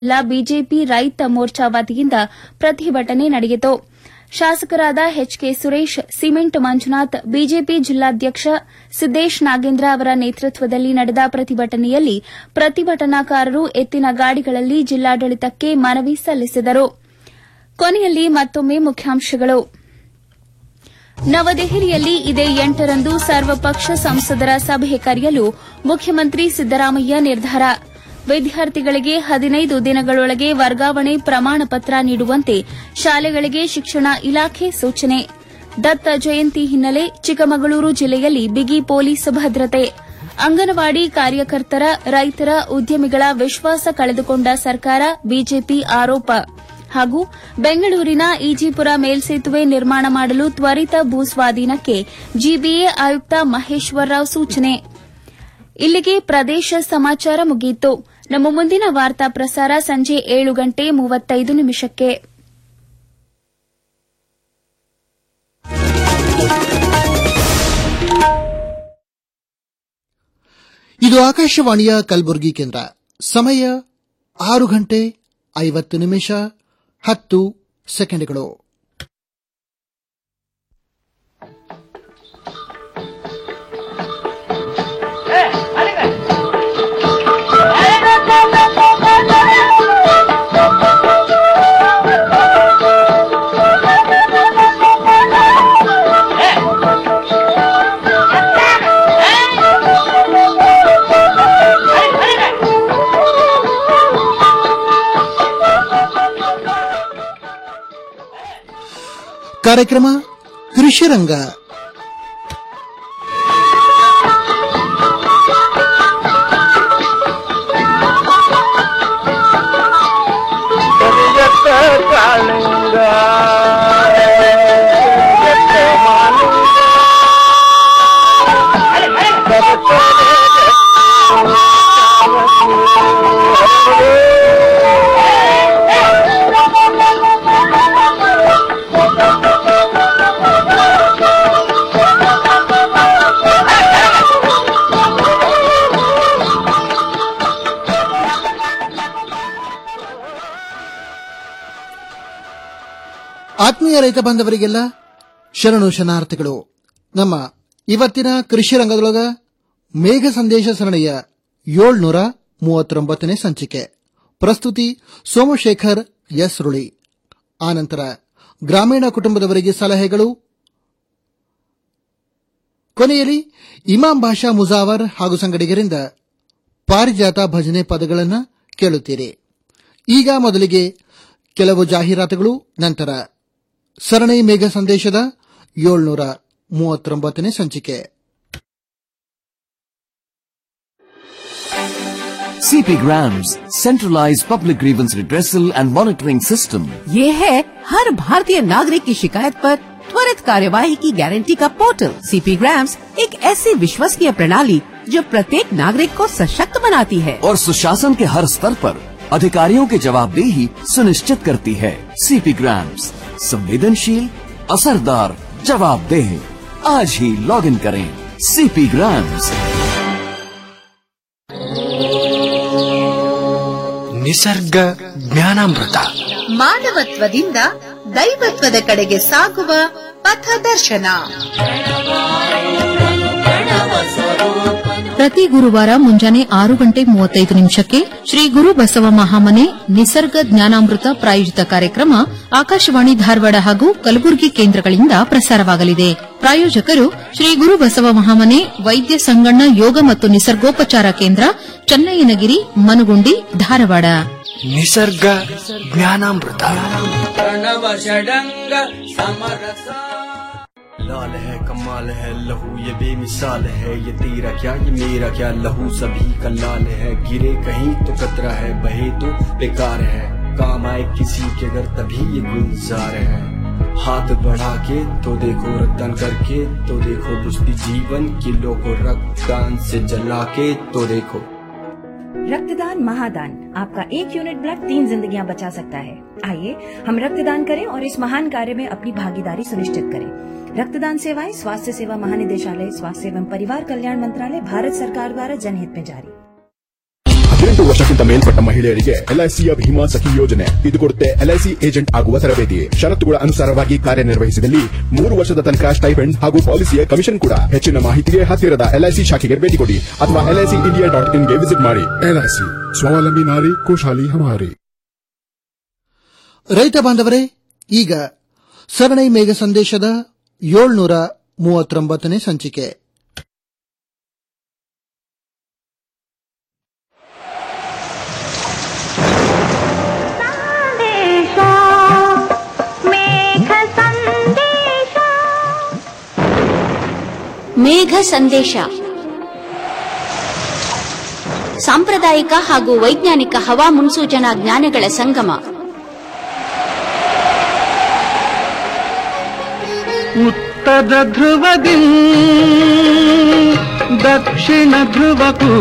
ಜಿಲ್ಲಾ ಬಿಜೆಪಿ ರೈತ ಮೋರ್ಚಾ ವತಿಯಿಂದ ಪ್ರತಿಭಟನೆ ನಡೆಯಿತು ಶಾಸಕರಾದ H K Suresh cement Manjunath BJP ಜಿಲ್ಲಾಧ್ಯಕ್ಷ ಸಿದ್ದೇಶ್ ನಾಗೇಂದ್ರ ಅವರ ನೇತೃತ್ವದಲ್ಲಿ ನಡೆದ ಪ್ರತಿಭಟನೆಯಲ್ಲಿ ಪ್ರತಿಭಟನಾಕಾರರು ಎತ್ತಿನ ಗಾಡಿಗಳಲ್ಲಿ ಜಿಲ್ಲಾಡಳಿತಕ್ಕೆ ಮನವಿ ಸಲ್ಲಿಸಿದರು ಕೊನೆಯಲ್ಲಿ ಮತ್ತೊಮ್ಮೆ ಮುಖ್ಯಾಂಶಗಳು ನವದೆಹಲಿಯಲ್ಲಿ ಇದೇ ಎಂಟರಂದು ಸರ್ವಪಕ್ಷ ಸಂಸದರ ಸಭೆ ಕರೆಯಲು ಮುಖ್ಯಮಂತ್ರಿ ಸಿದ್ದರಾಮಯ್ಯ ನಿರ್ಧಾರ ವಿದ್ಯಾರ್ಥಿಗಳಿಗೆ ಹದಿನೈದು ದಿನಗಳೊಳಗೆ ವರ್ಗಾವಣೆ ಪ್ರಮಾಣ ಪತ್ರ ನೀಡುವಂತೆ ಶಾಲೆಗಳಿಗೆ ಶಿಕ್ಷಣ ಇಲಾಖೆ ಸೂಚನೆ ದತ್ತ ಜಯಂತಿ ಹಿನ್ನೆಲೆ ಚಿಕ್ಕಮಗಳೂರು ಜಿಲ್ಲೆಯಲ್ಲಿ ಬಿಗಿ ಪೊಲೀಸ್ ಭದ್ರತೆ ಅಂಗನವಾಡಿ ಕಾರ್ಯಕರ್ತರ ರೈತರ ಉದ್ಯಮಿಗಳ ವಿಶ್ವಾಸ ಕಳೆದುಕೊಂಡ ಸರ್ಕಾರ ಬಿಜೆಪಿ ಆರೋಪ ಹಾಗೂ ಬೆಂಗಳೂರಿನ ಈಜಿಪುರ ಮೇಲ್ಸೇತುವೆ ನಿರ್ಮಾಣ ಮಾಡಲು ತ್ವರಿತ ಭೂಸ್ವಾಧೀನಕ್ಕೆ ಜಿಬಿಎ ಆಯುಕ್ತ ಮಹೇಶ್ವರ್ ರಾವ್ ಸೂಚನೆ ಇಲ್ಲಿಗೆ ಪ್ರದೇಶ ಸಮಾಚಾರ ಮುಗಿಯಿತು ನಮ್ಮ ಮುಂದಿನ ವಾರ್ತಾ ಪ್ರಸಾರ ಸಂಜೆ ಏಳು ಗಂಟೆ ಮೂವತ್ತೈದು ನಿಮಿಷಕ್ಕೆ ಇದು ಆಕಾಶವಾಣಿಯ ಕಲಬುರಗಿ ಕೇಂದ್ರ ಸಮಯ ಆರು ಗಂಟೆ ಐವತ್ತು ನಿಮಿಷ ಹತ್ತು ಸೆಕೆಂಡ್ಗಳು ಕಾರ್ಯಕ್ರಮ ಕೃಷಿ ರಂಗ ಕರಿಯತ್ತ ಕಾಳಿಂಗ ಕರಿಯತ್ತ ಮಾಲಿಂಗ ಆತ್ಮೀಯ ರೈತ ಬಾಂಧವರಿಗೆಲ್ಲ ಶರಣು ಶರಣಾರ್ಥಿಗಳು ನಮ್ಮ ಇವತ್ತಿನ ಕೃಷಿ ರಂಗದೊಳಗ ಮೇಘ ಸಂದೇಶ ಸರಣಿಯ ಏಳ್ನೂರ ಮೂವತ್ತೊಂಬತ್ತನೇ ಸಂಚಿಕೆ ಪ್ರಸ್ತುತಿ ಸೋಮಶೇಖರ್ ಎಸ್ ರುಳಿ ಆನಂತರ ಗ್ರಾಮೀಣ ಕುಟುಂಬದವರಿಗೆ ಸಲಹೆಗಳು ಕೊನೆಯಲ್ಲಿ ಇಮಾಂ ಭಾಷಾ ಮುಜಾವರ್ ಹಾಗೂ ಸಂಗಡಿಗರಿಂದ ಪಾರಿಜಾತ ಭಜನೆ ಪದಗಳನ್ನು ಕೇಳುತ್ತೀರಿ ಈಗ ಮೊದಲಿಗೆ ಕೆಲವು ಜಾಹೀರಾತುಗಳು ನಂತರ ಸರಣಿ ಮೇಘ ಸಂದೇಶದ ಏಳ್ನೂರ ಮೂವತ್ತೊಂಬತ್ತನೇ ಸಂಚಿಕೆ CP Grams, centralized public grievance redressal and monitoring system. ये है हर भारतीय नागरिक की शिकायत पर त्वरित कार्यवाही की गारंटी का पोर्टल सीपी ग्राम्स एक ऐसी विश्वसनीय प्रणाली जो प्रत्येक नागरिक को सशक्त बनाती है और सुशासन के हर स्तर पर अधिकारियों की जवाबदेही सुनिश्चित करती है सीपी ग्राम्स संवेदनशील असरदार जवाबदेह आज ही लॉग इन करें सीपी ग्राम्स ನಿಸರ್ಗ ಜ್ಞಾನಾಮೃತ ಮಾನವತ್ವದಿಂದ ದೈವತ್ವದ ಕಡೆಗೆ ಸಾಗುವ ಪಥದರ್ಶನ ಪ್ರತಿ ಗುರುವಾರ ಮುಂಜಾನೆ ಆರು ಗಂಟೆ ಮೂವತ್ತೈದು ನಿಮಿಷಕ್ಕೆ ಶ್ರೀ ಗುರು ಬಸವ ಮಹಾಮನೆ ನಿಸರ್ಗ ಜ್ಞಾನಾಮೃತ ಪ್ರಾಯೋಜಿತ ಕಾರ್ಯಕ್ರಮ ಆಕಾಶವಾಣಿ ಧಾರವಾಡ ಹಾಗೂ ಕಲಬುರಗಿ ಕೇಂದ್ರಗಳಿಂದ ಪ್ರಸಾರವಾಗಲಿದೆ ಪ್ರಾಯೋಜಕರು ಶ್ರೀ ಗುರು ಬಸವ ಮಹಾಮನೆ ವೈದ್ಯ ಸಂಗಣ್ಣ ಯೋಗ ಮತ್ತು ನಿಸರ್ಗೋಪಚಾರ ಕೇಂದ್ರ ಚನ್ನಯ್ಯನಗಿರಿ ಮನುಗುಂಡಿ ಧಾರವಾಡ ನಿಸರ್ಗ ಜ್ಞಾನಾಮೃತ लाल है कमाल है लहू ये बेमिसाल है ये तेरा क्या ये मेरा क्या लहू सभी का लाल है गिरे कहीं तो कतरा है बहे तो बेकार है काम आए किसी के घर तभी ये गुलजार है हाथ बढ़ा के तो देखो रक्तदान करके तो देखो बुझती जीवन किलो को रक्तदान से जला के तो देखो रक्तदान महादान आपका एक यूनिट ब्लड तीन जिंदगियां बचा सकता है आइए हम रक्तदान करें और इस महान कार्य में अपनी भागीदारी सुनिश्चित करें रक्तदान सेवाएं स्वास्थ्य सेवा महानिदेशालय स्वास्थ्य एवं परिवार कल्याण मंत्रालय भारत सरकार द्वारा जनहित में जारी ಹದಿನೆಂಟು ವರ್ಷ ವರ್ಷಕ್ಕಿಂತ ಮೇಲ್ಪಟ್ಟ ಮಹಿಳೆಯರಿಗೆ ಎಲ್ಐಸಿಯ ಭೀಮಾ ಸಖಿ ಯೋಜನೆ ಇದು ಕೊಡುತ್ತೆ ಎಲ್ಐಸಿ ಏಜೆಂಟ್ ಆಗುವ ತರಬೇತಿ ಷರತ್ತುಗಳ ಅನುಸಾರವಾಗಿ ಕಾರ್ಯನಿರ್ವಹಿಸಿದಲ್ಲಿ ಮೂರು ವರ್ಷದ ತನಕ ಸ್ಟೈಪೆಂಡ್ ಹಾಗೂ ಪಾಲಿಸಿಯ ಕಮಿಷನ್ ಕೂಡ ಹೆಚ್ಚಿನ ಮಾಹಿತಿಗೆ ಹತ್ತಿರದ ಎಲ್ಐಸಿ ಶಾಖೆಗೆ ಭೇಟಿ ಕೊಡಿ ಅಥವಾ ಎಲ್ಐಸಿ ಇಂಡಿಯಾ ಡಾಟ್ ಇನ್ಗೆ ವಿಸಿಟ್ ಮಾಡಿ ಎಲ್ಐಸಿ ಸ್ವಾವಲಂಬಿ ನಾರಿ ಖುಷಾಲಿ ಹಮಾರಿ ರೈತ ಬಾಂಧವರೇ ಈಗ ಸರಣಿ ಮೇಘ ಸಂದೇಶದ ಏಳ್ನೂರ ಮೂವತ್ತೊಂಬತ್ತನೇ ಸಂಚಿಕೆ ಮೇಘ ಸಂದೇಶ ಸಾಂಪ್ರದಾಯಿಕ ಹಾಗೂ ವೈಜ್ಞಾನಿಕ ಹವಾ ಮುನ್ಸೂಚನಾ ಜ್ಞಾನಗಳ ಸಂಗಮ ಉತ್ತರ ಧ್ರುವದಿ ದಕ್ಷಿಣ ಧ್ರುವಕ್ಕೂ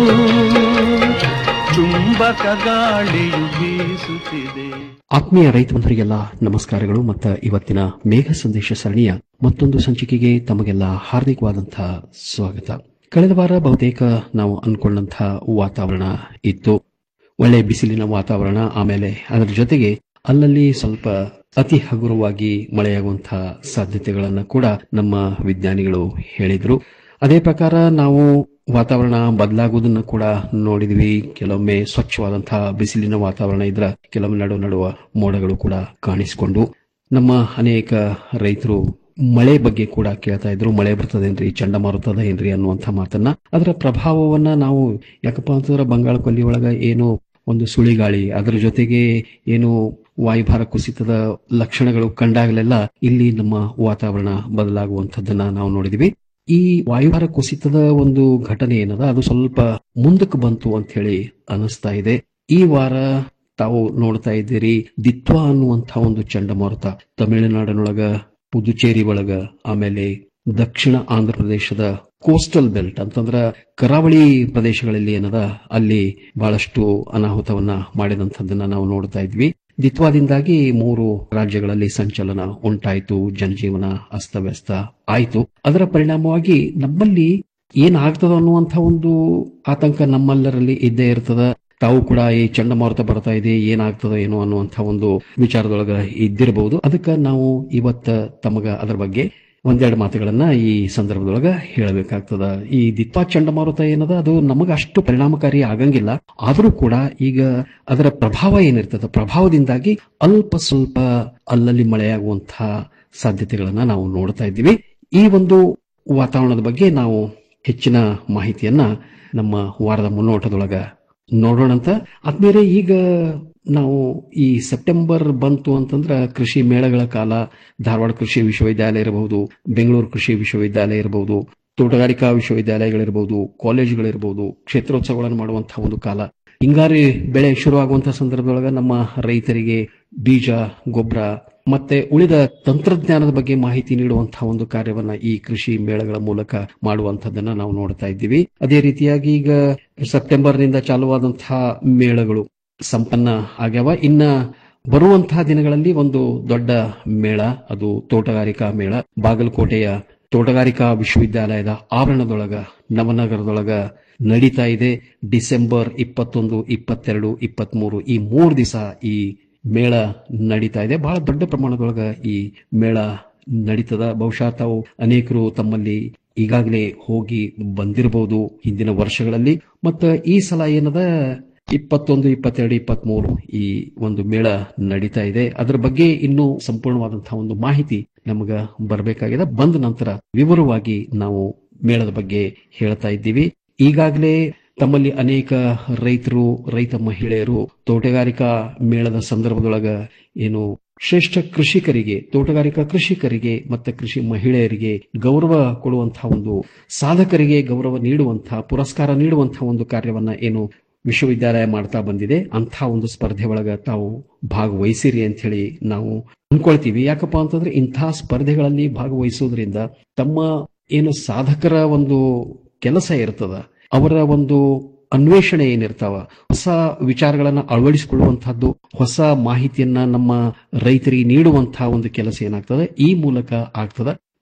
ಚುಂಬಕ ಗಾಳಿಯು ಬೀಸುತ್ತಿದೆ ಆತ್ಮೀಯ ರೈತ ಬಂಧುರಿಗೆಲ್ಲ ನಮಸ್ಕಾರಗಳು ಮತ್ತು ಇವತ್ತಿನ ಮೇಘ ಸಂದೇಶ ಸರಣಿಯ ಮತ್ತೊಂದು ಸಂಚಿಕೆಗೆ ತಮಗೆಲ್ಲ ಹಾರ್ದಿಕವಾದಂತಹ ಸ್ವಾಗತ ಕಳೆದ ವಾರ ಬಹುತೇಕ ನಾವು ಅನ್ಕೊಂಡಂತಹ ವಾತಾವರಣ ಇತ್ತು ಒಳ್ಳೆ ಬಿಸಿಲಿನ ವಾತಾವರಣ ಆಮೇಲೆ ಅದರ ಜೊತೆಗೆ ಅಲ್ಲಲ್ಲಿ ಸ್ವಲ್ಪ ಅತಿ ಹಗುರವಾಗಿ ಮಳೆಯಾಗುವಂತಹ ಸಾಧ್ಯತೆಗಳನ್ನ ಕೂಡ ನಮ್ಮ ವಿಜ್ಞಾನಿಗಳು ಹೇಳಿದ್ರು ಅದೇ ಪ್ರಕಾರ ನಾವು ವಾತಾವರಣ ಬದಲಾಗುವುದನ್ನು ಕೂಡ ನೋಡಿದ್ವಿ ಕೆಲವೊಮ್ಮೆ ಸ್ವಚ್ಛವಾದಂತಹ ಬಿಸಿಲಿನ ವಾತಾವರಣ ಇದ್ರ ಕೆಲವೊಮ್ಮೆ ನಡು ನಡುವ ಮೋಡಗಳು ಕೂಡ ಕಾಣಿಸಿಕೊಂಡು ನಮ್ಮ ಅನೇಕ ರೈತರು ಮಳೆ ಬಗ್ಗೆ ಕೂಡ ಕೇಳ್ತಾ ಇದ್ರು ಮಳೆ ಬರ್ತದೇನ್ರಿ ಚಂಡಮಾರುತದ ಏನ್ರಿ ಅನ್ನುವಂಥ ಮಾತನ್ನ ಅದರ ಪ್ರಭಾವವನ್ನ ನಾವು ಯಾಕಪ್ಪ ಅಂತಂದ್ರೆ ಬಂಗಾಳ ಕೊಲ್ಲಿ ಒಳಗ ಏನು ಒಂದು ಸುಳಿಗಾಳಿ ಅದರ ಜೊತೆಗೆ ಏನು ವಾಯುಭಾರ ಕುಸಿತದ ಲಕ್ಷಣಗಳು ಕಂಡಾಗಲೆಲ್ಲ ಇಲ್ಲಿ ನಮ್ಮ ವಾತಾವರಣ ಬದಲಾಗುವಂಥದ್ದನ್ನ ನಾವು ನೋಡಿದ್ವಿ ಈ ವಾಯುಭಾರ ಕುಸಿತದ ಒಂದು ಘಟನೆ ಏನದ ಅದು ಸ್ವಲ್ಪ ಮುಂದಕ್ಕೆ ಬಂತು ಅಂತ ಹೇಳಿ ಅನಿಸ್ತಾ ಇದೆ ಈ ವಾರ ತಾವು ನೋಡ್ತಾ ಇದ್ದೀರಿ ದಿತ್ವಾ ಅನ್ನುವಂಥ ಒಂದು ಚಂಡಮಾರುತ ತಮಿಳುನಾಡಿನೊಳಗ ಪುದುಚೇರಿ ಒಳಗ ಆಮೇಲೆ ದಕ್ಷಿಣ ಆಂಧ್ರ ಪ್ರದೇಶದ ಕೋಸ್ಟಲ್ ಬೆಲ್ಟ್ ಅಂತಂದ್ರ ಕರಾವಳಿ ಪ್ರದೇಶಗಳಲ್ಲಿ ಏನದ ಅಲ್ಲಿ ಬಹಳಷ್ಟು ಅನಾಹುತವನ್ನ ಮಾಡಿದಂಥದ್ದನ್ನ ನಾವು ನೋಡ್ತಾ ಇದ್ವಿ ದಿತ್ವಾದಿಂದಾಗಿ ಮೂರು ರಾಜ್ಯಗಳಲ್ಲಿ ಸಂಚಲನ ಉಂಟಾಯಿತು ಜನಜೀವನ ಅಸ್ತವ್ಯಸ್ತ ಆಯಿತು ಅದರ ಪರಿಣಾಮವಾಗಿ ನಮ್ಮಲ್ಲಿ ಏನಾಗ್ತದ ಅನ್ನುವಂಥ ಒಂದು ಆತಂಕ ನಮ್ಮೆಲ್ಲರಲ್ಲಿ ಇದ್ದೇ ಇರ್ತದ ತಾವು ಕೂಡ ಈ ಚಂಡಮಾರುತ ಬರ್ತಾ ಇದೆ ಏನಾಗ್ತದ ಏನೋ ಅನ್ನುವಂಥ ಒಂದು ವಿಚಾರದೊಳಗ ಇದ್ದಿರಬಹುದು ಅದಕ್ಕೆ ನಾವು ಇವತ್ತ ತಮಗ ಅದರ ಬಗ್ಗೆ ಒಂದೆರಡು ಮಾತುಗಳನ್ನ ಈ ಸಂದರ್ಭದೊಳಗ ಹೇಳಬೇಕಾಗ್ತದ ಈ ದಿತ್ವಾ ಚಂಡಮಾರುತ ಏನದ ಅದು ನಮಗ ಅಷ್ಟು ಪರಿಣಾಮಕಾರಿ ಆಗಂಗಿಲ್ಲ ಆದರೂ ಕೂಡ ಈಗ ಅದರ ಪ್ರಭಾವ ಏನಿರ್ತದ ಪ್ರಭಾವದಿಂದಾಗಿ ಅಲ್ಪ ಸ್ವಲ್ಪ ಅಲ್ಲಲ್ಲಿ ಮಳೆಯಾಗುವಂತಹ ಸಾಧ್ಯತೆಗಳನ್ನ ನಾವು ನೋಡ್ತಾ ಇದ್ದೀವಿ ಈ ಒಂದು ವಾತಾವರಣದ ಬಗ್ಗೆ ನಾವು ಹೆಚ್ಚಿನ ಮಾಹಿತಿಯನ್ನ ನಮ್ಮ ವಾರದ ಮುನ್ನೋಟದೊಳಗ ನೋಡೋಣಂತ ಆದ್ಮೇಲೆ ಈಗ ನಾವು ಈ ಸೆಪ್ಟೆಂಬರ್ ಬಂತು ಅಂತಂದ್ರ ಕೃಷಿ ಮೇಳಗಳ ಕಾಲ ಧಾರವಾಡ ಕೃಷಿ ವಿಶ್ವವಿದ್ಯಾಲಯ ಇರಬಹುದು ಬೆಂಗಳೂರು ಕೃಷಿ ವಿಶ್ವವಿದ್ಯಾಲಯ ಇರಬಹುದು ತೋಟಗಾರಿಕಾ ವಿಶ್ವವಿದ್ಯಾಲಯಗಳಿರಬಹುದು ಕಾಲೇಜುಗಳಿರಬಹುದು ಕ್ಷೇತ್ರೋತ್ಸವಗಳನ್ನು ಮಾಡುವಂತಹ ಒಂದು ಕಾಲ ಹಿಂಗಾರಿ ಬೆಳೆ ಶುರುವಾಗುವಂತಹ ಸಂದರ್ಭದೊಳಗ ನಮ್ಮ ರೈತರಿಗೆ ಬೀಜ ಗೊಬ್ಬರ ಮತ್ತೆ ಉಳಿದ ತಂತ್ರಜ್ಞಾನದ ಬಗ್ಗೆ ಮಾಹಿತಿ ನೀಡುವಂತಹ ಒಂದು ಕಾರ್ಯವನ್ನ ಈ ಕೃಷಿ ಮೇಳಗಳ ಮೂಲಕ ಮಾಡುವಂತದ್ದನ್ನ ನಾವು ನೋಡ್ತಾ ಇದ್ದೀವಿ ಅದೇ ರೀತಿಯಾಗಿ ಈಗ ಸೆಪ್ಟೆಂಬರ್ನಿಂದ ಚಾಲುವಾದಂತಹ ಮೇಳಗಳು ಸಂಪನ್ನ ಆಗ್ಯಾವ ಇನ್ನ ಬರುವಂತಹ ದಿನಗಳಲ್ಲಿ ಒಂದು ದೊಡ್ಡ ಮೇಳ ಅದು ತೋಟಗಾರಿಕಾ ಮೇಳ ಬಾಗಲಕೋಟೆಯ ತೋಟಗಾರಿಕಾ ವಿಶ್ವವಿದ್ಯಾಲಯದ ಆವರಣದೊಳಗ ನವನಗರದೊಳಗ ನಡೀತಾ ಇದೆ ಡಿಸೆಂಬರ್ ಇಪ್ಪತ್ತೊಂದು ಇಪ್ಪತ್ತೆರಡು ಇಪ್ಪತ್ಮೂರು ಈ ಮೂರು ದಿವಸ ಈ ಮೇಳ ನಡೀತಾ ಇದೆ ಬಹಳ ದೊಡ್ಡ ಪ್ರಮಾಣದೊಳಗ ಈ ಮೇಳ ನಡೀತದ ಬಹುಶಃ ತಾವು ಅನೇಕರು ತಮ್ಮಲ್ಲಿ ಈಗಾಗಲೇ ಹೋಗಿ ಬಂದಿರಬಹುದು ಹಿಂದಿನ ವರ್ಷಗಳಲ್ಲಿ ಮತ್ತ ಈ ಸಲ ಏನದ ಇಪ್ಪತ್ತೊಂದು ಇಪ್ಪತ್ತೆರಡು ಇಪ್ಪತ್ಮೂರು ಈ ಒಂದು ಮೇಳ ನಡೀತಾ ಇದೆ ಅದರ ಬಗ್ಗೆ ಇನ್ನೂ ಸಂಪೂರ್ಣವಾದಂತಹ ಒಂದು ಮಾಹಿತಿ ನಮಗ ಬರಬೇಕಾಗಿದೆ ಬಂದ ನಂತರ ವಿವರವಾಗಿ ನಾವು ಮೇಳದ ಬಗ್ಗೆ ಹೇಳ್ತಾ ಇದ್ದೀವಿ ಈಗಾಗಲೇ ತಮ್ಮಲ್ಲಿ ಅನೇಕ ರೈತರು ರೈತ ಮಹಿಳೆಯರು ತೋಟಗಾರಿಕಾ ಮೇಳದ ಸಂದರ್ಭದೊಳಗ ಏನು ಶ್ರೇಷ್ಠ ಕೃಷಿಕರಿಗೆ ತೋಟಗಾರಿಕಾ ಕೃಷಿಕರಿಗೆ ಮತ್ತೆ ಕೃಷಿ ಮಹಿಳೆಯರಿಗೆ ಗೌರವ ಕೊಡುವಂತಹ ಒಂದು ಸಾಧಕರಿಗೆ ಗೌರವ ನೀಡುವಂತಹ ಪುರಸ್ಕಾರ ನೀಡುವಂತಹ ಒಂದು ಕಾರ್ಯವನ್ನ ಏನು ವಿಶ್ವವಿದ್ಯಾಲಯ ಮಾಡ್ತಾ ಬಂದಿದೆ ಅಂಥ ಒಂದು ಸ್ಪರ್ಧೆ ಒಳಗ ತಾವು ಭಾಗವಹಿಸಿರಿ ಅಂತ ಹೇಳಿ ನಾವು ಅನ್ಕೊಳ್ತೀವಿ ಯಾಕಪ್ಪ ಅಂತಂದ್ರೆ ಇಂತಹ ಸ್ಪರ್ಧೆಗಳಲ್ಲಿ ಭಾಗವಹಿಸೋದ್ರಿಂದ ತಮ್ಮ ಏನು ಸಾಧಕರ ಒಂದು ಕೆಲಸ ಇರ್ತದ ಅವರ ಒಂದು ಅನ್ವೇಷಣೆ ಏನಿರ್ತಾವ ಹೊಸ ವಿಚಾರಗಳನ್ನ ಅಳವಡಿಸಿಕೊಳ್ಳುವಂತಹದ್ದು ಹೊಸ ಮಾಹಿತಿಯನ್ನ ನಮ್ಮ ರೈತರಿಗೆ ನೀಡುವಂತಹ ಒಂದು ಕೆಲಸ ಏನಾಗ್ತದೆ ಈ ಮೂಲಕ ಆಗ್ತದ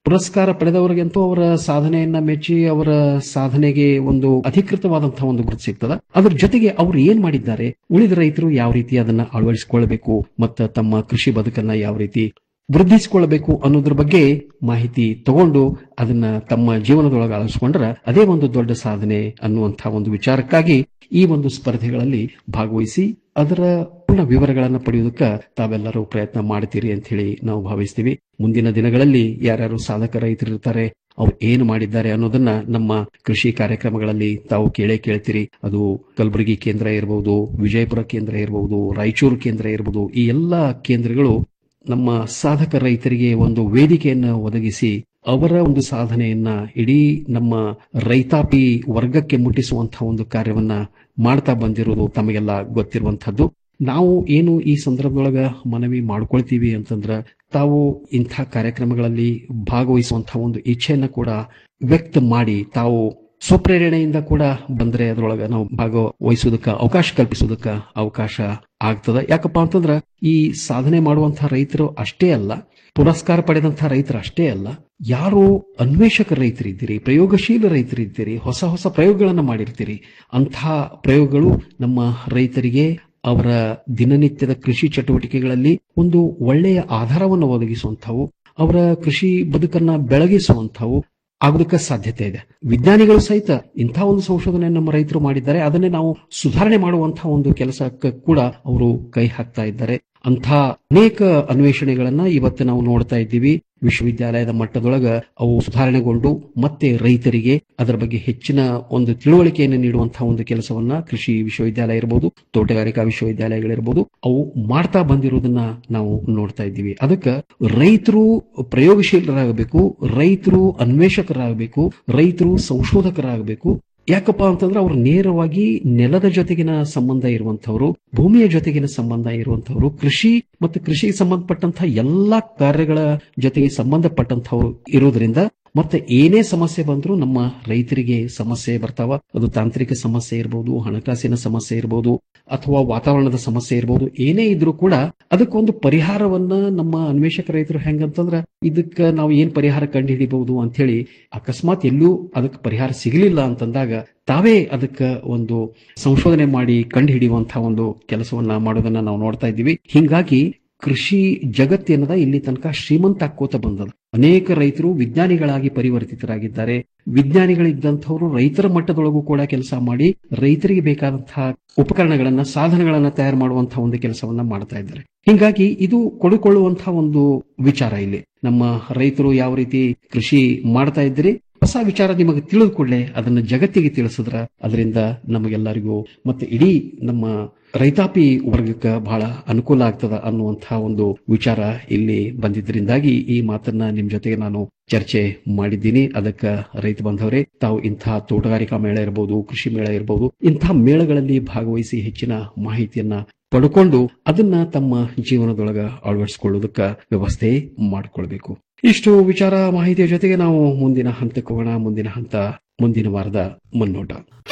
ಪುರಸ್ಕಾರ ಪಡೆದವರಿಗಂತೂ ಅವರ ಸಾಧನೆಯನ್ನ ಮೆಚ್ಚಿ ಅವರ ಸಾಧನೆಗೆ ಒಂದು ಅಧಿಕೃತವಾದಂತಹ ಒಂದು ಗುರುತು ಸಿಗ್ತದ ಅದ್ರ ಜೊತೆಗೆ ಅವರು ಏನ್ ಮಾಡಿದ್ದಾರೆ ಉಳಿದ ರೈತರು ಯಾವ ರೀತಿ ಅದನ್ನ ಅಳವಡಿಸಿಕೊಳ್ಳಬೇಕು ಮತ್ತು ತಮ್ಮ ಕೃಷಿ ಬದುಕನ್ನ ಯಾವ ರೀತಿ ವೃದ್ಧಿಸಿಕೊಳ್ಳಬೇಕು ಅನ್ನೋದ್ರ ಬಗ್ಗೆ ಮಾಹಿತಿ ತಗೊಂಡು ಅದನ್ನ ತಮ್ಮ ಜೀವನದೊಳಗೆ ಅಳವಡಿಸಿಕೊಂಡ್ರೆ ಅದೇ ಒಂದು ದೊಡ್ಡ ಸಾಧನೆ ಅನ್ನುವಂತಹ ಒಂದು ವಿಚಾರಕ್ಕಾಗಿ ಈ ಒಂದು ಸ್ಪರ್ಧೆಗಳಲ್ಲಿ ಭಾಗವಹಿಸಿ ಅದರ ಪೂರ್ಣ ವಿವರಗಳನ್ನು ಪಡೆಯುವುದಕ್ಕೆ ತಾವೆಲ್ಲರೂ ಪ್ರಯತ್ನ ಮಾಡ್ತೀರಿ ಅಂತ ಹೇಳಿ ನಾವು ಭಾವಿಸ್ತೀವಿ ಮುಂದಿನ ದಿನಗಳಲ್ಲಿ ಯಾರ್ಯಾರು ಸಾಧಕ ರೈತರು ಇರ್ತಾರೆ ಅವ್ರು ಏನು ಮಾಡಿದ್ದಾರೆ ಅನ್ನೋದನ್ನ ನಮ್ಮ ಕೃಷಿ ಕಾರ್ಯಕ್ರಮಗಳಲ್ಲಿ ತಾವು ಕೇಳೇ ಕೇಳ್ತೀರಿ ಅದು ಕಲಬುರಗಿ ಕೇಂದ್ರ ಇರಬಹುದು ವಿಜಯಪುರ ಕೇಂದ್ರ ಇರಬಹುದು ರಾಯಚೂರು ಕೇಂದ್ರ ಇರಬಹುದು ಈ ಎಲ್ಲಾ ಕೇಂದ್ರಗಳು ನಮ್ಮ ಸಾಧಕ ರೈತರಿಗೆ ಒಂದು ವೇದಿಕೆಯನ್ನು ಒದಗಿಸಿ ಅವರ ಒಂದು ಸಾಧನೆಯನ್ನ ಇಡೀ ನಮ್ಮ ರೈತಾಪಿ ವರ್ಗಕ್ಕೆ ಮುಟ್ಟಿಸುವಂತಹ ಒಂದು ಕಾರ್ಯವನ್ನ ಮಾಡ್ತಾ ಬಂದಿರೋದು ತಮಗೆಲ್ಲ ಗೊತ್ತಿರುವಂತಹದ್ದು ನಾವು ಏನು ಈ ಸಂದರ್ಭದೊಳಗ ಮನವಿ ಮಾಡ್ಕೊಳ್ತೀವಿ ಅಂತಂದ್ರ ತಾವು ಇಂಥ ಕಾರ್ಯಕ್ರಮಗಳಲ್ಲಿ ಭಾಗವಹಿಸುವಂತಹ ಒಂದು ಇಚ್ಛೆಯನ್ನ ಕೂಡ ವ್ಯಕ್ತ ಮಾಡಿ ತಾವು ಸ್ವಪ್ರೇರಣೆಯಿಂದ ಕೂಡ ಬಂದ್ರೆ ಅದರೊಳಗ ನಾವು ಭಾಗವಹಿಸುವುದಕ್ಕ ಅವಕಾಶ ಕಲ್ಪಿಸುವುದಕ್ಕ ಅವಕಾಶ ಆಗ್ತದ ಯಾಕಪ್ಪ ಅಂತಂದ್ರ ಈ ಸಾಧನೆ ಮಾಡುವಂತಹ ರೈತರು ಅಷ್ಟೇ ಅಲ್ಲ ಪುರಸ್ಕಾರ ಪಡೆದಂತಹ ರೈತರು ಅಷ್ಟೇ ಅಲ್ಲ ಯಾರು ಅನ್ವೇಷಕ ರೈತರಿದ್ದೀರಿ ಪ್ರಯೋಗಶೀಲ ರೈತರಿದ್ದೀರಿ ಹೊಸ ಹೊಸ ಪ್ರಯೋಗಗಳನ್ನ ಮಾಡಿರ್ತೀರಿ ಅಂಥ ಪ್ರಯೋಗಗಳು ನಮ್ಮ ರೈತರಿಗೆ ಅವರ ದಿನನಿತ್ಯದ ಕೃಷಿ ಚಟುವಟಿಕೆಗಳಲ್ಲಿ ಒಂದು ಒಳ್ಳೆಯ ಆಧಾರವನ್ನು ಒದಗಿಸುವಂಥವು ಅವರ ಕೃಷಿ ಬದುಕನ್ನ ಬೆಳಗಿಸುವಂಥವು ಆಗೋದಕ್ಕೆ ಸಾಧ್ಯತೆ ಇದೆ ವಿಜ್ಞಾನಿಗಳು ಸಹಿತ ಇಂಥ ಒಂದು ಸಂಶೋಧನೆ ನಮ್ಮ ರೈತರು ಮಾಡಿದ್ದಾರೆ ಅದನ್ನೇ ನಾವು ಸುಧಾರಣೆ ಮಾಡುವಂತಹ ಒಂದು ಕೆಲಸಕ್ಕೆ ಕೂಡ ಅವರು ಕೈ ಹಾಕ್ತಾ ಇದ್ದಾರೆ ಅಂಥ ಅನೇಕ ಅನ್ವೇಷಣೆಗಳನ್ನ ಇವತ್ತು ನಾವು ನೋಡ್ತಾ ಇದ್ದೀವಿ ವಿಶ್ವವಿದ್ಯಾಲಯದ ಮಟ್ಟದೊಳಗ ಅವು ಸುಧಾರಣೆಗೊಂಡು ಮತ್ತೆ ರೈತರಿಗೆ ಅದರ ಬಗ್ಗೆ ಹೆಚ್ಚಿನ ಒಂದು ತಿಳುವಳಿಕೆಯನ್ನು ನೀಡುವಂತಹ ಒಂದು ಕೆಲಸವನ್ನ ಕೃಷಿ ವಿಶ್ವವಿದ್ಯಾಲಯ ಇರಬಹುದು ತೋಟಗಾರಿಕಾ ವಿಶ್ವವಿದ್ಯಾಲಯಗಳಿರ್ಬೋದು ಅವು ಮಾಡ್ತಾ ಬಂದಿರೋದನ್ನ ನಾವು ನೋಡ್ತಾ ಇದ್ದೀವಿ ಅದಕ್ಕೆ ರೈತರು ಪ್ರಯೋಗಶೀಲರಾಗಬೇಕು ರೈತರು ಅನ್ವೇಷಕರಾಗಬೇಕು ರೈತರು ಸಂಶೋಧಕರಾಗಬೇಕು ಯಾಕಪ್ಪ ಅಂತಂದ್ರೆ ಅವರು ನೇರವಾಗಿ ನೆಲದ ಜೊತೆಗಿನ ಸಂಬಂಧ ಇರುವಂತವರು ಭೂಮಿಯ ಜೊತೆಗಿನ ಸಂಬಂಧ ಇರುವಂತವರು ಕೃಷಿ ಮತ್ತು ಕೃಷಿಗೆ ಸಂಬಂಧಪಟ್ಟಂತಹ ಎಲ್ಲಾ ಕಾರ್ಯಗಳ ಜೊತೆಗೆ ಸಂಬಂಧಪಟ್ಟಂತವ್ರು ಇರೋದ್ರಿಂದ ಮತ್ತೆ ಏನೇ ಸಮಸ್ಯೆ ಬಂದರೂ ನಮ್ಮ ರೈತರಿಗೆ ಸಮಸ್ಯೆ ಬರ್ತಾವ ಅದು ತಾಂತ್ರಿಕ ಸಮಸ್ಯೆ ಇರಬಹುದು ಹಣಕಾಸಿನ ಸಮಸ್ಯೆ ಇರಬಹುದು ಅಥವಾ ವಾತಾವರಣದ ಸಮಸ್ಯೆ ಇರಬಹುದು ಏನೇ ಇದ್ರೂ ಕೂಡ ಅದಕ್ಕೊಂದು ಪರಿಹಾರವನ್ನ ನಮ್ಮ ಅನ್ವೇಷಕ ರೈತರು ಹೆಂಗಂತಂದ್ರ ಇದಕ್ಕ ನಾವು ಏನ್ ಪರಿಹಾರ ಕಂಡು ಹಿಡಿಬಹುದು ಅಂತ ಹೇಳಿ ಅಕಸ್ಮಾತ್ ಎಲ್ಲೂ ಅದಕ್ಕೆ ಪರಿಹಾರ ಸಿಗಲಿಲ್ಲ ಅಂತಂದಾಗ ತಾವೇ ಅದಕ್ಕೆ ಒಂದು ಸಂಶೋಧನೆ ಮಾಡಿ ಕಂಡು ಹಿಡಿಯುವಂತಹ ಒಂದು ಕೆಲಸವನ್ನ ಮಾಡೋದನ್ನ ನಾವು ನೋಡ್ತಾ ಇದ್ದೀವಿ ಹಿಂಗಾಗಿ ಕೃಷಿ ಜಗತ್ತೇನದ ಇಲ್ಲಿ ತನಕ ಶ್ರೀಮಂತ ಆಕ್ಕೋತ ಬಂದದ ಅನೇಕ ರೈತರು ವಿಜ್ಞಾನಿಗಳಾಗಿ ಪರಿವರ್ತಿತರಾಗಿದ್ದಾರೆ ವಿಜ್ಞಾನಿಗಳಿದ್ದಂಥವರು ರೈತರ ಮಟ್ಟದೊಳಗೂ ಕೂಡ ಕೆಲಸ ಮಾಡಿ ರೈತರಿಗೆ ಬೇಕಾದಂತಹ ಉಪಕರಣಗಳನ್ನ ಸಾಧನಗಳನ್ನ ತಯಾರು ಮಾಡುವಂತಹ ಒಂದು ಕೆಲಸವನ್ನ ಮಾಡ್ತಾ ಇದ್ದಾರೆ ಹಿಂಗಾಗಿ ಇದು ಕೊಡುಕೊಳ್ಳುವಂತಹ ಒಂದು ವಿಚಾರ ಇಲ್ಲಿ ನಮ್ಮ ರೈತರು ಯಾವ ರೀತಿ ಕೃಷಿ ಮಾಡ್ತಾ ಇದ್ದೀರಿ ಹೊಸ ವಿಚಾರ ನಿಮಗೆ ತಿಳಿದ ಕೂಡಲೇ ಅದನ್ನ ಜಗತ್ತಿಗೆ ತಿಳಿಸಿದ್ರ ಅದರಿಂದ ನಮಗೆಲ್ಲರಿಗೂ ಮತ್ತೆ ಇಡೀ ನಮ್ಮ ರೈತಾಪಿ ವರ್ಗಕ್ಕೆ ಬಹಳ ಅನುಕೂಲ ಆಗ್ತದ ಅನ್ನುವಂತಹ ಒಂದು ವಿಚಾರ ಇಲ್ಲಿ ಬಂದಿದ್ದರಿಂದಾಗಿ ಈ ಮಾತನ್ನ ನಿಮ್ ಜೊತೆಗೆ ನಾನು ಚರ್ಚೆ ಮಾಡಿದ್ದೀನಿ ಅದಕ್ಕೆ ರೈತ ಬಂಧವರೇ ತಾವು ಇಂಥ ತೋಟಗಾರಿಕಾ ಮೇಳ ಇರಬಹುದು ಕೃಷಿ ಮೇಳ ಇರಬಹುದು ಇಂಥ ಮೇಳಗಳಲ್ಲಿ ಭಾಗವಹಿಸಿ ಹೆಚ್ಚಿನ ಮಾಹಿತಿಯನ್ನ ಪಡ್ಕೊಂಡು ಅದನ್ನ ತಮ್ಮ ಜೀವನದೊಳಗ ಅಳವಡಿಸಿಕೊಳ್ಳುವುದಕ್ಕ ವ್ಯವಸ್ಥೆ ಮಾಡಿಕೊಳ್ಬೇಕು ಇಷ್ಟು ವಿಚಾರ ಮಾಹಿತಿಯ ಜೊತೆಗೆ ನಾವು ಮುಂದಿನ ಹಂತಕ್ಕೆ ಹೋಗೋಣ ಮುಂದಿನ ಹಂತ ಮುಂದಿನ ವಾರದ ಮುನ್ನೋಟ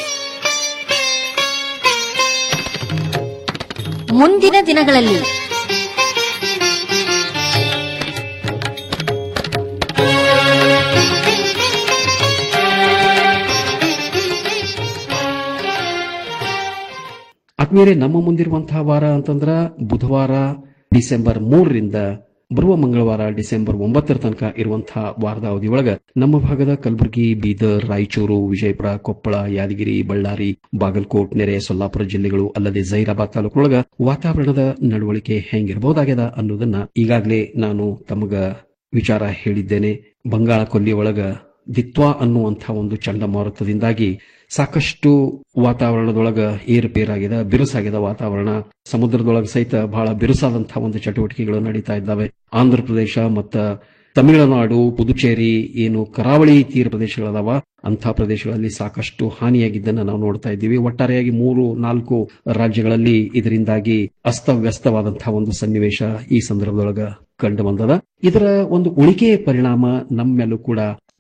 ಮುಂದಿನ ದಿನಗಳಲ್ಲಿ ಆದ್ಮೇಲೆ ನಮ್ಮ ಮುಂದಿರುವಂತಹ ವಾರ ಅಂತಂದ್ರ ಬುಧವಾರ ಡಿಸೆಂಬರ್ ಮೂರರಿಂದ ಬರುವ ಮಂಗಳವಾರ ಡಿಸೆಂಬರ್ ಒಂಬತ್ತರ ತನಕ ಇರುವಂತಹ ವಾರದ ಅವಧಿಯೊಳಗ ನಮ್ಮ ಭಾಗದ ಕಲಬುರಗಿ ಬೀದರ್ ರಾಯಚೂರು ವಿಜಯಪುರ ಕೊಪ್ಪಳ ಯಾದಗಿರಿ ಬಳ್ಳಾರಿ ಬಾಗಲಕೋಟ್ ನೆರೆ ಸೊಲ್ಲಾಪುರ ಜಿಲ್ಲೆಗಳು ಅಲ್ಲದೆ ಜೈರಾಬಾದ್ ತಾಲೂಕೊಳಗ ವಾತಾವರಣದ ನಡವಳಿಕೆ ಹೆಂಗಿರಬಹುದಾಗ್ಯದ ಅನ್ನೋದನ್ನ ಈಗಾಗಲೇ ನಾನು ತಮಗ ವಿಚಾರ ಹೇಳಿದ್ದೇನೆ ಬಂಗಾಳ ಕೊಲ್ಲಿಯೊಳಗ ದಿತ್ವಾ ಅನ್ನುವಂತಹ ಒಂದು ಚಂಡಮಾರುತದಿಂದಾಗಿ ಸಾಕಷ್ಟು ವಾತಾವರಣದೊಳಗ ಏರುಪೇರಾಗಿದೆ ಬಿರುಸಾಗಿದೆ ವಾತಾವರಣ ಸಮುದ್ರದೊಳಗ ಸಹಿತ ಬಹಳ ಬಿರುಸಾದಂತಹ ಒಂದು ಚಟುವಟಿಕೆಗಳು ನಡೀತಾ ಇದ್ದಾವೆ ಆಂಧ್ರ ಪ್ರದೇಶ ಮತ್ತ ತಮಿಳುನಾಡು ಪುದುಚೇರಿ ಏನು ಕರಾವಳಿ ತೀರ ಪ್ರದೇಶಗಳದಾವ ಅಂತಹ ಪ್ರದೇಶಗಳಲ್ಲಿ ಸಾಕಷ್ಟು ಹಾನಿಯಾಗಿದ್ದನ್ನ ನಾವು ನೋಡ್ತಾ ಇದ್ದೀವಿ ಒಟ್ಟಾರೆಯಾಗಿ ಮೂರು ನಾಲ್ಕು ರಾಜ್ಯಗಳಲ್ಲಿ ಇದರಿಂದಾಗಿ ಅಸ್ತವ್ಯಸ್ತವಾದಂತಹ ಒಂದು ಸನ್ನಿವೇಶ ಈ ಸಂದರ್ಭದೊಳಗ ಕಂಡು ಬಂದದ ಇದರ ಒಂದು ಉಳಿಕೆಯ ಪರಿಣಾಮ ನಮ್ಮೆಲ್ಲೂ ಕೂಡ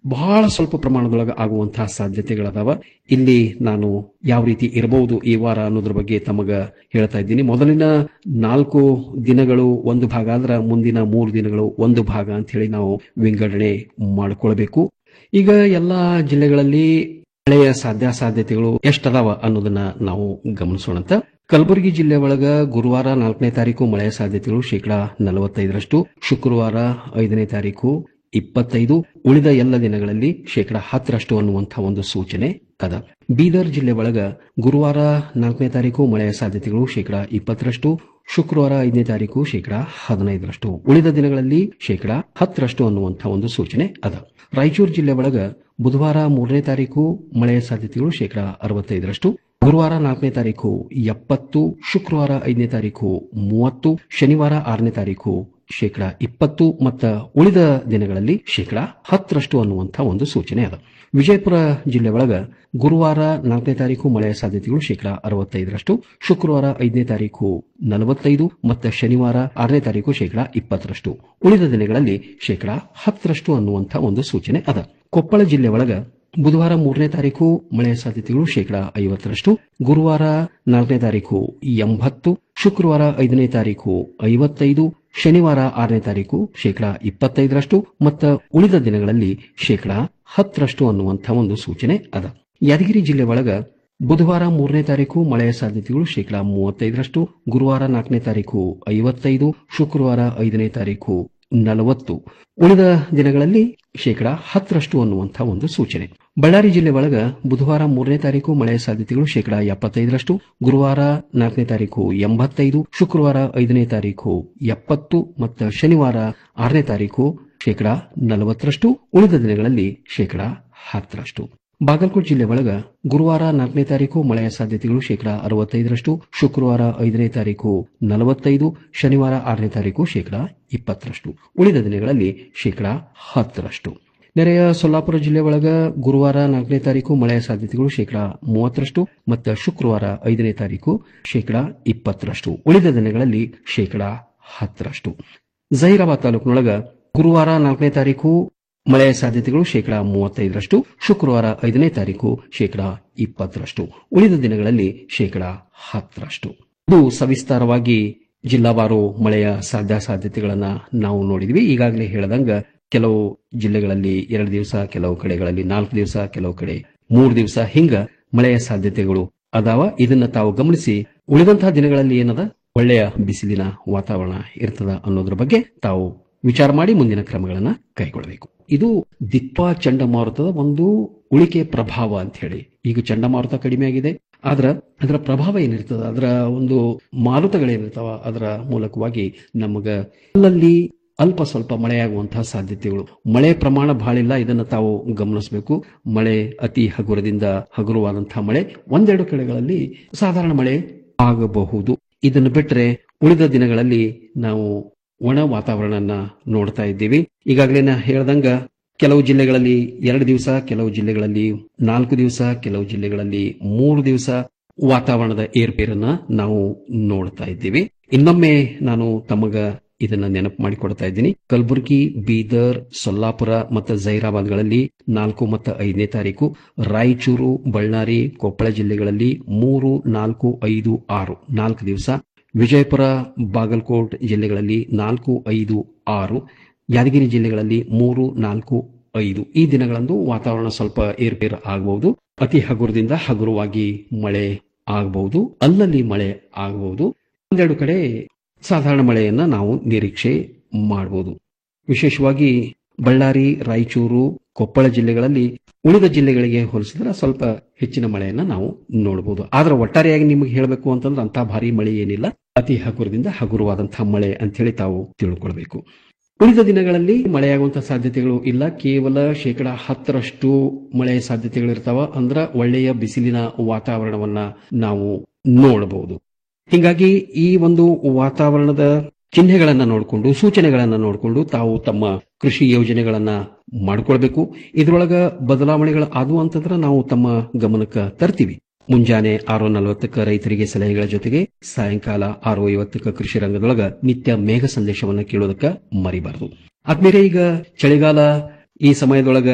ಬಹಳ ಸ್ವಲ್ಪ ಪ್ರಮಾಣದೊಳಗೆ ಆಗುವಂತಹ ಸಾಧ್ಯತೆಗಳದಾವ ಇಲ್ಲಿ ನಾನು ಯಾವ ರೀತಿ ಇರಬಹುದು ಈ ವಾರ ಅನ್ನೋದ್ರ ಬಗ್ಗೆ ತಮಗ ಹೇಳ್ತಾ ಇದ್ದೀನಿ ಮೊದಲಿನ ನಾಲ್ಕು ದಿನಗಳು ಒಂದು ಭಾಗ ಆದ್ರ ಮುಂದಿನ ಮೂರು ದಿನಗಳು ಒಂದು ಭಾಗ ಅಂತ ಹೇಳಿ ನಾವು ವಿಂಗಡಣೆ ಮಾಡಿಕೊಳ್ಬೇಕು ಈಗ ಎಲ್ಲಾ ಜಿಲ್ಲೆಗಳಲ್ಲಿ ಮಳೆಯ ಸಾಧ್ಯಾಸಾಧ್ಯತೆಗಳು ಎಷ್ಟದಾವ ಅನ್ನೋದನ್ನ ನಾವು ಗಮನಿಸೋಣಂತ ಕಲಬುರಗಿ ಜಿಲ್ಲೆ ಒಳಗ ಗುರುವಾರ ನಾಲ್ಕನೇ ತಾರೀಕು ಮಳೆಯ ಸಾಧ್ಯತೆಗಳು ಶೇಕಡಾ ನಲವತ್ತೈದರಷ್ಟು ಶುಕ್ರವಾರ ಐದನೇ ತಾರೀಕು ಇಪ್ಪತ್ತೈದು ಉಳಿದ ಎಲ್ಲ ದಿನಗಳಲ್ಲಿ ಶೇಕಡಾ ಹತ್ತರಷ್ಟು ಅನ್ನುವಂತಹ ಒಂದು ಸೂಚನೆ ಅದ ಬೀದರ್ ಜಿಲ್ಲೆ ಒಳಗ ಗುರುವಾರ ನಾಲ್ಕನೇ ತಾರೀಕು ಮಳೆಯ ಸಾಧ್ಯತೆಗಳು ಶೇಕಡಾ ಇಪ್ಪತ್ತರಷ್ಟು ಶುಕ್ರವಾರ ಐದನೇ ತಾರೀಕು ಶೇಕಡಾ ಹದಿನೈದರಷ್ಟು ಉಳಿದ ದಿನಗಳಲ್ಲಿ ಶೇಕಡಾ ಹತ್ತರಷ್ಟು ಅನ್ನುವಂತಹ ಒಂದು ಸೂಚನೆ ಅದ ರಾಯಚೂರು ಜಿಲ್ಲೆ ಒಳಗ ಬುಧವಾರ ಮೂರನೇ ತಾರೀಕು ಮಳೆಯ ಸಾಧ್ಯತೆಗಳು ಶೇಕಡಾ ಅರವತ್ತೈದರಷ್ಟು ಗುರುವಾರ ನಾಲ್ಕನೇ ತಾರೀಕು ಎಪ್ಪತ್ತು ಶುಕ್ರವಾರ ಐದನೇ ತಾರೀಕು ಮೂವತ್ತು ಶನಿವಾರ ಆರನೇ ತಾರೀಕು ಶೇಕಡಾ ಇಪ್ಪತ್ತು ಮತ್ತು ಉಳಿದ ದಿನಗಳಲ್ಲಿ ಶೇಕಡಾ ಹತ್ತರಷ್ಟು ಅನ್ನುವಂತಹ ಒಂದು ಸೂಚನೆ ಅದ ವಿಜಯಪುರ ಜಿಲ್ಲೆ ಒಳಗ ಗುರುವಾರ ನಾಲ್ಕನೇ ತಾರೀಕು ಮಳೆಯ ಸಾಧ್ಯತೆಗಳು ಶೇಕಡಾ ಅರವತ್ತೈದರಷ್ಟು ಶುಕ್ರವಾರ ಐದನೇ ತಾರೀಕು ನಲವತ್ತೈದು ಮತ್ತು ಶನಿವಾರ ಆರನೇ ತಾರೀಕು ಶೇಕಡಾ ಇಪ್ಪತ್ತರಷ್ಟು ಉಳಿದ ದಿನಗಳಲ್ಲಿ ಶೇಕಡಾ ಹತ್ತರಷ್ಟು ಅನ್ನುವಂತಹ ಒಂದು ಸೂಚನೆ ಅದ ಕೊಪ್ಪಳ ಜಿಲ್ಲೆ ಒಳಗ ಬುಧವಾರ ಮೂರನೇ ತಾರೀಕು ಮಳೆಯ ಸಾಧ್ಯತೆಗಳು ಶೇಕಡಾ ಐವತ್ತರಷ್ಟು ಗುರುವಾರ ನಾಲ್ಕನೇ ತಾರೀಕು ಎಂಬತ್ತು ಶುಕ್ರವಾರ ಐದನೇ ತಾರೀಕು ಐವತ್ತೈದು ಶನಿವಾರ ಆರನೇ ತಾರೀಕು ಶೇಕಡಾ ಇಪ್ಪತ್ತೈದರಷ್ಟು ಮತ್ತು ಉಳಿದ ದಿನಗಳಲ್ಲಿ ಶೇಕಡಾ ಹತ್ತರಷ್ಟು ಅನ್ನುವಂತಹ ಒಂದು ಸೂಚನೆ ಅದ ಯಾದಗಿರಿ ಜಿಲ್ಲೆ ಒಳಗ ಬುಧವಾರ ಮೂರನೇ ತಾರೀಕು ಮಳೆಯ ಸಾಧ್ಯತೆಗಳು ಶೇಕಡಾ ಮೂವತ್ತೈದರಷ್ಟು ಗುರುವಾರ ನಾಲ್ಕನೇ ತಾರೀಕು ಐವತ್ತೈದು ಶುಕ್ರವಾರ ಐದನೇ ತಾರೀಕು ನಲವತ್ತು ಉಳಿದ ದಿನಗಳಲ್ಲಿ ಶೇಕಡಾ ಹತ್ತರಷ್ಟು ಅನ್ನುವಂತಹ ಒಂದು ಸೂಚನೆ ಬಳ್ಳಾರಿ ಜಿಲ್ಲೆ ಒಳಗ ಬುಧವಾರ ಮೂರನೇ ತಾರೀಕು ಮಳೆಯ ಸಾಧ್ಯತೆಗಳು ಶೇಕಡಾ ಎಪ್ಪತ್ತೈದರಷ್ಟು ಗುರುವಾರ ನಾಲ್ಕನೇ ತಾರೀಕು ಎಂಬತ್ತೈದು ಶುಕ್ರವಾರ ಐದನೇ ತಾರೀಕು ಎಪ್ಪತ್ತು ಮತ್ತು ಶನಿವಾರ ಆರನೇ ತಾರೀಕು ಶೇಕಡಾ ನಲವತ್ತರಷ್ಟು ಉಳಿದ ದಿನಗಳಲ್ಲಿ ಶೇಕಡಾ ಹತ್ತರಷ್ಟು ಬಾಗಲಕೋಟೆ ಜಿಲ್ಲೆ ಒಳಗ ಗುರುವಾರ ನಾಲ್ಕನೇ ತಾರೀಕು ಮಳೆಯ ಸಾಧ್ಯತೆಗಳು ಶೇಕಡಾ ಅರವತ್ತೈದರಷ್ಟು ಶುಕ್ರವಾರ ಐದನೇ ತಾರೀಕು ನಲವತ್ತೈದು ಶನಿವಾರ ಆರನೇ ತಾರೀಕು ಶೇಕಡಾ ಇಪ್ಪತ್ತರಷ್ಟು ಉಳಿದ ದಿನಗಳಲ್ಲಿ ಶೇಕಡಾ ಹತ್ತರಷ್ಟು ನೆರೆಯ ಸೊಲ್ಲಾಪುರ ಜಿಲ್ಲೆ ಒಳಗ ಗುರುವಾರ ನಾಲ್ಕನೇ ತಾರೀಕು ಮಳೆಯ ಸಾಧ್ಯತೆಗಳು ಶೇಕಡಾ ಮೂವತ್ತರಷ್ಟು ಮತ್ತು ಶುಕ್ರವಾರ ಐದನೇ ತಾರೀಕು ಶೇಕಡಾ ಇಪ್ಪತ್ತರಷ್ಟು ಉಳಿದ ದಿನಗಳಲ್ಲಿ ಶೇಕಡಾ ಹತ್ತರಷ್ಟು ಜಹೀರಾಬಾದ್ ತಾಲೂಕಿನೊಳಗ ಗುರುವಾರ ನಾಲ್ಕನೇ ತಾರೀಕು ಮಳೆಯ ಸಾಧ್ಯತೆಗಳು ಶೇಕಡಾ ಮೂವತ್ತೈದರಷ್ಟು ಶುಕ್ರವಾರ ಐದನೇ ತಾರೀಕು ಶೇಕಡಾ ಇಪ್ಪತ್ತರಷ್ಟು ಉಳಿದ ದಿನಗಳಲ್ಲಿ ಶೇಕಡಾ ಹತ್ತರಷ್ಟು ಇದು ಸವಿಸ್ತಾರವಾಗಿ ಜಿಲ್ಲಾವಾರು ಮಳೆಯ ಸಾಧ್ಯಾಸಾಧ್ಯತೆಗಳನ್ನ ನಾವು ನೋಡಿದ್ವಿ ಈಗಾಗಲೇ ಹೇಳದಂಗ ಕೆಲವು ಜಿಲ್ಲೆಗಳಲ್ಲಿ ಎರಡು ದಿವಸ ಕೆಲವು ಕಡೆಗಳಲ್ಲಿ ನಾಲ್ಕು ದಿವಸ ಕೆಲವು ಕಡೆ ಮೂರು ದಿವಸ ಹಿಂಗ ಮಳೆಯ ಸಾಧ್ಯತೆಗಳು ಅದಾವ ಇದನ್ನ ತಾವು ಗಮನಿಸಿ ಉಳಿದಂತಹ ದಿನಗಳಲ್ಲಿ ಏನದ ಒಳ್ಳೆಯ ಬಿಸಿಲಿನ ವಾತಾವರಣ ಇರ್ತದ ಅನ್ನೋದ್ರ ಬಗ್ಗೆ ತಾವು ವಿಚಾರ ಮಾಡಿ ಮುಂದಿನ ಕ್ರಮಗಳನ್ನ ಕೈಗೊಳ್ಳಬೇಕು ಇದು ದಿಪ್ಪ ಚಂಡಮಾರುತದ ಒಂದು ಉಳಿಕೆ ಪ್ರಭಾವ ಅಂತ ಹೇಳಿ ಈಗ ಚಂಡಮಾರುತ ಕಡಿಮೆ ಆಗಿದೆ ಆದ್ರ ಅದರ ಪ್ರಭಾವ ಏನಿರ್ತದ ಅದರ ಒಂದು ಮಾರುತಗಳೇನಿರ್ತಾವ ಅದರ ಮೂಲಕವಾಗಿ ನಮಗ ಅಲ್ಲಲ್ಲಿ ಅಲ್ಪ ಸ್ವಲ್ಪ ಮಳೆಯಾಗುವಂತಹ ಸಾಧ್ಯತೆಗಳು ಮಳೆ ಪ್ರಮಾಣ ಬಹಳಿಲ್ಲ ಇದನ್ನು ತಾವು ಗಮನಿಸಬೇಕು ಮಳೆ ಅತಿ ಹಗುರದಿಂದ ಹಗುರವಾದಂತಹ ಮಳೆ ಒಂದೆರಡು ಕಡೆಗಳಲ್ಲಿ ಸಾಧಾರಣ ಮಳೆ ಆಗಬಹುದು ಇದನ್ನು ಬಿಟ್ಟರೆ ಉಳಿದ ದಿನಗಳಲ್ಲಿ ನಾವು ಒಣ ವಾತಾವರಣನ ನೋಡ್ತಾ ಇದ್ದೀವಿ ಈಗಾಗಲೇ ನಾ ಹೇಳ್ದಂಗ ಕೆಲವು ಜಿಲ್ಲೆಗಳಲ್ಲಿ ಎರಡು ದಿವಸ ಕೆಲವು ಜಿಲ್ಲೆಗಳಲ್ಲಿ ನಾಲ್ಕು ದಿವಸ ಕೆಲವು ಜಿಲ್ಲೆಗಳಲ್ಲಿ ಮೂರು ದಿವಸ ವಾತಾವರಣದ ಏರ್ಪೇರನ್ನ ನಾವು ನೋಡ್ತಾ ಇದ್ದೀವಿ ಇನ್ನೊಮ್ಮೆ ನಾನು ತಮಗ ಇದನ್ನ ನೆನಪು ಮಾಡಿಕೊಡ್ತಾ ಇದ್ದೀನಿ ಕಲಬುರಗಿ ಬೀದರ್ ಸೊಲ್ಲಾಪುರ ಮತ್ತು ಜೈರಾಬಾದ್ಗಳಲ್ಲಿ ನಾಲ್ಕು ಮತ್ತು ಐದನೇ ತಾರೀಕು ರಾಯಚೂರು ಬಳ್ಳಾರಿ ಕೊಪ್ಪಳ ಜಿಲ್ಲೆಗಳಲ್ಲಿ ಮೂರು ನಾಲ್ಕು ಐದು ಆರು ನಾಲ್ಕು ದಿವಸ ವಿಜಯಪುರ ಬಾಗಲಕೋಟ್ ಜಿಲ್ಲೆಗಳಲ್ಲಿ ನಾಲ್ಕು ಐದು ಆರು ಯಾದಗಿರಿ ಜಿಲ್ಲೆಗಳಲ್ಲಿ ಮೂರು ನಾಲ್ಕು ಐದು ಈ ದಿನಗಳಂದು ವಾತಾವರಣ ಸ್ವಲ್ಪ ಏರ್ಪೇರ್ ಆಗಬಹುದು ಅತಿ ಹಗುರದಿಂದ ಹಗುರವಾಗಿ ಮಳೆ ಆಗಬಹುದು ಅಲ್ಲಲ್ಲಿ ಮಳೆ ಆಗಬಹುದು ಒಂದೆರಡು ಕಡೆ ಸಾಧಾರಣ ಮಳೆಯನ್ನ ನಾವು ನಿರೀಕ್ಷೆ ಮಾಡಬಹುದು ವಿಶೇಷವಾಗಿ ಬಳ್ಳಾರಿ ರಾಯಚೂರು ಕೊಪ್ಪಳ ಜಿಲ್ಲೆಗಳಲ್ಲಿ ಉಳಿದ ಜಿಲ್ಲೆಗಳಿಗೆ ಹೋಲಿಸಿದ್ರೆ ಸ್ವಲ್ಪ ಹೆಚ್ಚಿನ ಮಳೆಯನ್ನ ನಾವು ನೋಡಬಹುದು ಆದ್ರೆ ಒಟ್ಟಾರೆಯಾಗಿ ನಿಮಗೆ ಹೇಳಬೇಕು ಅಂತಂದ್ರೆ ಅಂತ ಭಾರಿ ಮಳೆ ಏನಿಲ್ಲ ಅತಿ ಹಗುರದಿಂದ ಹಗುರವಾದಂತಹ ಮಳೆ ಅಂತ ಹೇಳಿ ತಾವು ತಿಳ್ಕೊಳ್ಬೇಕು ಉಳಿದ ದಿನಗಳಲ್ಲಿ ಮಳೆಯಾಗುವಂತಹ ಸಾಧ್ಯತೆಗಳು ಇಲ್ಲ ಕೇವಲ ಶೇಕಡ ಹತ್ತರಷ್ಟು ಮಳೆಯ ಸಾಧ್ಯತೆಗಳಿರ್ತಾವ ಅಂದ್ರ ಒಳ್ಳೆಯ ಬಿಸಿಲಿನ ವಾತಾವರಣವನ್ನ ನಾವು ನೋಡಬಹುದು ಹೀಗಾಗಿ ಈ ಒಂದು ವಾತಾವರಣದ ಚಿಹ್ನೆಗಳನ್ನ ನೋಡಿಕೊಂಡು ಸೂಚನೆಗಳನ್ನ ನೋಡಿಕೊಂಡು ತಾವು ತಮ್ಮ ಕೃಷಿ ಯೋಜನೆಗಳನ್ನ ಮಾಡ್ಕೊಳ್ಬೇಕು ಇದ್ರೊಳಗ ಬದಲಾವಣೆಗಳು ಆದವು ಅಂತಂದ್ರೆ ನಾವು ತಮ್ಮ ಗಮನಕ್ಕೆ ತರ್ತೀವಿ ಮುಂಜಾನೆ ಆರು ನಲವತ್ತಕ್ಕ ರೈತರಿಗೆ ಸಲಹೆಗಳ ಜೊತೆಗೆ ಸಾಯಂಕಾಲ ಆರು ಐವತ್ತಕ್ಕ ಕೃಷಿ ರಂಗದೊಳಗ ನಿತ್ಯ ಮೇಘ ಸಂದೇಶವನ್ನ ಕೇಳೋದಕ್ಕ ಮರಿಬಾರದು ಆದ್ಮೇಲೆ ಈಗ ಚಳಿಗಾಲ ಈ ಸಮಯದೊಳಗ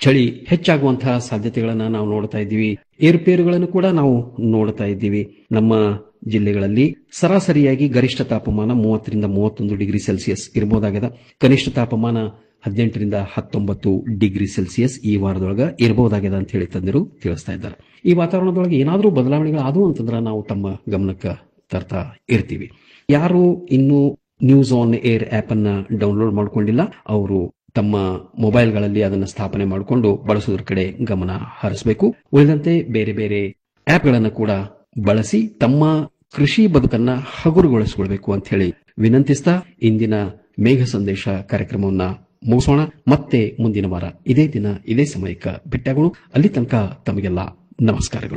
ಚಳಿ ಹೆಚ್ಚಾಗುವಂತಹ ಸಾಧ್ಯತೆಗಳನ್ನ ನಾವು ನೋಡ್ತಾ ಇದ್ದೀವಿ ಏರುಪೇರುಗಳನ್ನು ಕೂಡ ನಾವು ನೋಡ್ತಾ ಇದ್ದೀವಿ ನಮ್ಮ ಜಿಲ್ಲೆಗಳಲ್ಲಿ ಸರಾಸರಿಯಾಗಿ ಗರಿಷ್ಠ ತಾಪಮಾನ ಮೂವತ್ತರಿಂದ ಮೂವತ್ತೊಂದು ಡಿಗ್ರಿ ಸೆಲ್ಸಿಯಸ್ ಇರಬಹುದಾಗಿದೆ ಕನಿಷ್ಠ ತಾಪಮಾನ ಹದಿನೆಂಟರಿಂದ ಹತ್ತೊಂಬತ್ತು ಡಿಗ್ರಿ ಸೆಲ್ಸಿಯಸ್ ಈ ವಾರದೊಳಗ ಇರಬಹುದಾಗಿದೆ ಅಂತ ಹೇಳಿ ತಜ್ಞರು ತಿಳಿಸ್ತಾ ಇದ್ದಾರೆ ಈ ವಾತಾವರಣದೊಳಗೆ ಏನಾದರೂ ಬದಲಾವಣೆಗಳಾದವು ಅಂತಂದ್ರೆ ನಾವು ತಮ್ಮ ಗಮನಕ್ಕೆ ತರ್ತಾ ಇರ್ತೀವಿ ಯಾರು ಇನ್ನೂ ನ್ಯೂಸ್ ಆನ್ ಏರ್ ಆಪ್ ಅನ್ನ ಡೌನ್ಲೋಡ್ ಮಾಡ್ಕೊಂಡಿಲ್ಲ ಅವರು ತಮ್ಮ ಮೊಬೈಲ್ಗಳಲ್ಲಿ ಅದನ್ನು ಸ್ಥಾಪನೆ ಮಾಡಿಕೊಂಡು ಬಳಸೋದ್ರ ಕಡೆ ಗಮನ ಹರಿಸಬೇಕು ಉಳಿದಂತೆ ಬೇರೆ ಬೇರೆ ಆಪ್ಗಳನ್ನು ಕೂಡ ಬಳಸಿ ತಮ್ಮ ಕೃಷಿ ಬದುಕನ್ನ ಹಗುರಗೊಳಿಸಿಕೊಳ್ಬೇಕು ಅಂತ ಹೇಳಿ ವಿನಂತಿಸ್ತಾ ಇಂದಿನ ಮೇಘ ಸಂದೇಶ ಕಾರ್ಯಕ್ರಮವನ್ನ ಮುಗಿಸೋಣ ಮತ್ತೆ ಮುಂದಿನ ವಾರ ಇದೇ ದಿನ ಇದೇ ಸಮಯಕ್ಕೆ ಭೇಟಿಯಾಗೋಣ ಅಲ್ಲಿ ತನಕ ತಮಗೆಲ್ಲ ನಮಸ್ಕಾರಗಳು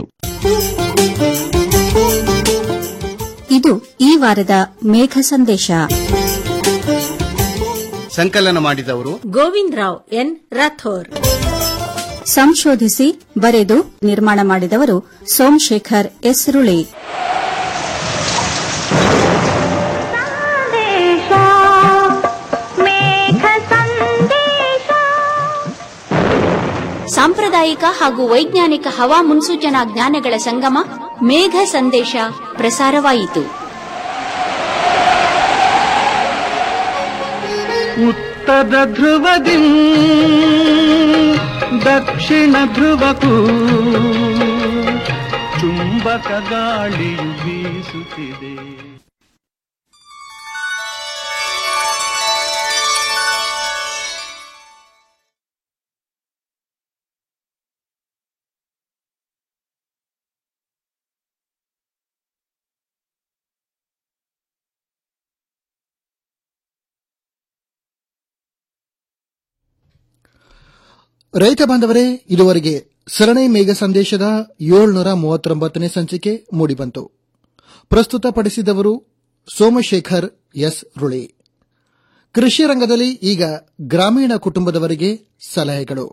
ಇದು ಈ ವಾರದ ಮೇಘ ಸಂದೇಶ ಸಂಕಲನ ಮಾಡಿದವರು ಗೋವಿಂದ್ ರಾವ್ ಎನ್ ರಾಥೋರ್ ಸಂಶೋಧಿಸಿ ಬರೆದು ನಿರ್ಮಾಣ ಮಾಡಿದವರು ಸೋಮಶೇಖರ್ ಎಸ್ ರುಳಿ ಸಾಂಪ್ರದಾಯಿಕ ಹಾಗೂ ವೈಜ್ಞಾನಿಕ ಹವಾ ಮುನ್ಸೂಚನಾ ಜ್ಞಾನಗಳ ಸಂಗಮ ಮೇಘ ಸಂದೇಶ ಪ್ರಸಾರವಾಯಿತು ಉತ್ತರ ಧ್ರುವದಿ ದಕ್ಷಿಣ ಧ್ರುವಕ್ಕೂ ಚುಂಬಕ ಗಾಳಿಯು ಬೀಸುತ್ತಿದೆ ರೈತ ಬಾಂಧವರೇ ಇದುವರೆಗೆ ಸರಣಿ ಮೇಘ ಸಂದೇಶದ ಏಳ್ನೂರ ಮೂವತ್ತೊಂಬತ್ತನೇ ಸಂಚಿಕೆ ಮೂಡಿಬಂತು ಪ್ರಸ್ತುತಪಡಿಸಿದವರು ಸೋಮಶೇಖರ್ ಎಸ್ ರುಳಿ ಕೃಷಿ ರಂಗದಲ್ಲಿ ಈಗ ಗ್ರಾಮೀಣ ಕುಟುಂಬದವರಿಗೆ ಸಲಹೆಗಳು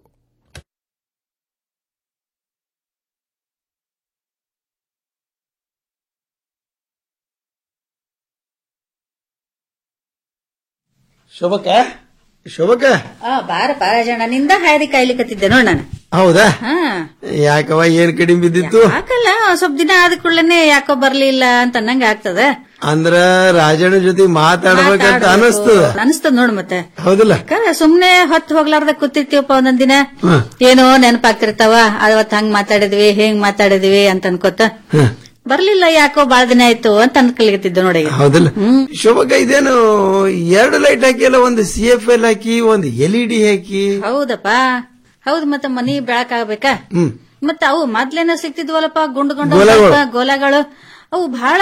ಶೋಭಕ್ಕ ಶೋಭಕ್ಕ ಆ ಬಾರ ಪಾರಾಜಣ ನಿಂದ ಹಾಯ್ದಿ ಕಾಯ್ಲಿಕತ್ತಿದ್ದೆ ನೋಡ್ ನಾನು ಹೌದಾ ಹಾ ಯಾಕವ ಏನ್ ಕಡಿಮೆ ಬಿದ್ದಿತ್ತು ಯಾಕಲ್ಲ ಸ್ವಲ್ಪ ದಿನ ಆದ ಕೂಡಲೇ ಯಾಕೋ ಬರ್ಲಿಲ್ಲ ಅಂತ ಅನ್ನಂಗ ಆಗ್ತದ ಅಂದ್ರ ರಾಜಣ್ಣ ಜೊತೆ ಮಾತಾಡ್ಬೇಕಂತ ಅನಸ್ತದ ಅನಿಸ್ತದ ನೋಡ್ ಮತ್ತೆ ಹೌದಿಲ್ಲ ಯಾಕಂದ್ರ ಸುಮ್ನೆ ಹೊತ್ತು ಹೋಗ್ಲಾರ್ದ ಕೂತಿರ್ತೀವಪ್ಪ ಒಂದೊಂದ್ ದಿನ ಏನೋ ನೆನಪಾಗ್ತಿರ್ತಾವ ಅವತ್ ಹಂಗ್ ಮಾತಾಡಿದ್ವಿ ಹೆಂಗ್ ಮಾತಾಡಿದ್ವಿ ಅಂತ ಅನ್ಕೋತ ಬರ್ಲಿಲ್ಲ ಯಾಕೋ ಬಾಳ ದಿನ ಆಯ್ತು ಅಂತ ಅನ್ಕೊಲಿಕತ್ತಿದ್ದೆ ನೋಡಿ ಈಗ. ಹೌದಿಲ್ಲ ಶೋಭಕ್ಕ ಇದೇನು ಎರಡು ಲೈಟ್ ಹಾಕಿಲ್ಲ ಒಂದು ಸಿ ಎಫ್ ಎಲ್ ಹಾಕಿ ಒಂದು ಎಲ್ ಇ ಡಿ ಹಾಕಿ ಹೌದಪ್ಪ ಹೌದ್ ಮತ್ತೆ ಮನಿ ಬೆಳಕಾಗ್ಬೇಕಾ ಹ್ಮ್ ಮತ್ತ ಅವು ಮೊದ್ಲೇನ ಸಿಕ್ತಿದ್ವಲ್ಲಪ್ಪ ಗುಂಡು ಗುಂಡು ಗೋಲಗಳು. ಸ್ವಲ್ಪ ಗೋಲಗಳು ಅವು ಬಹಳ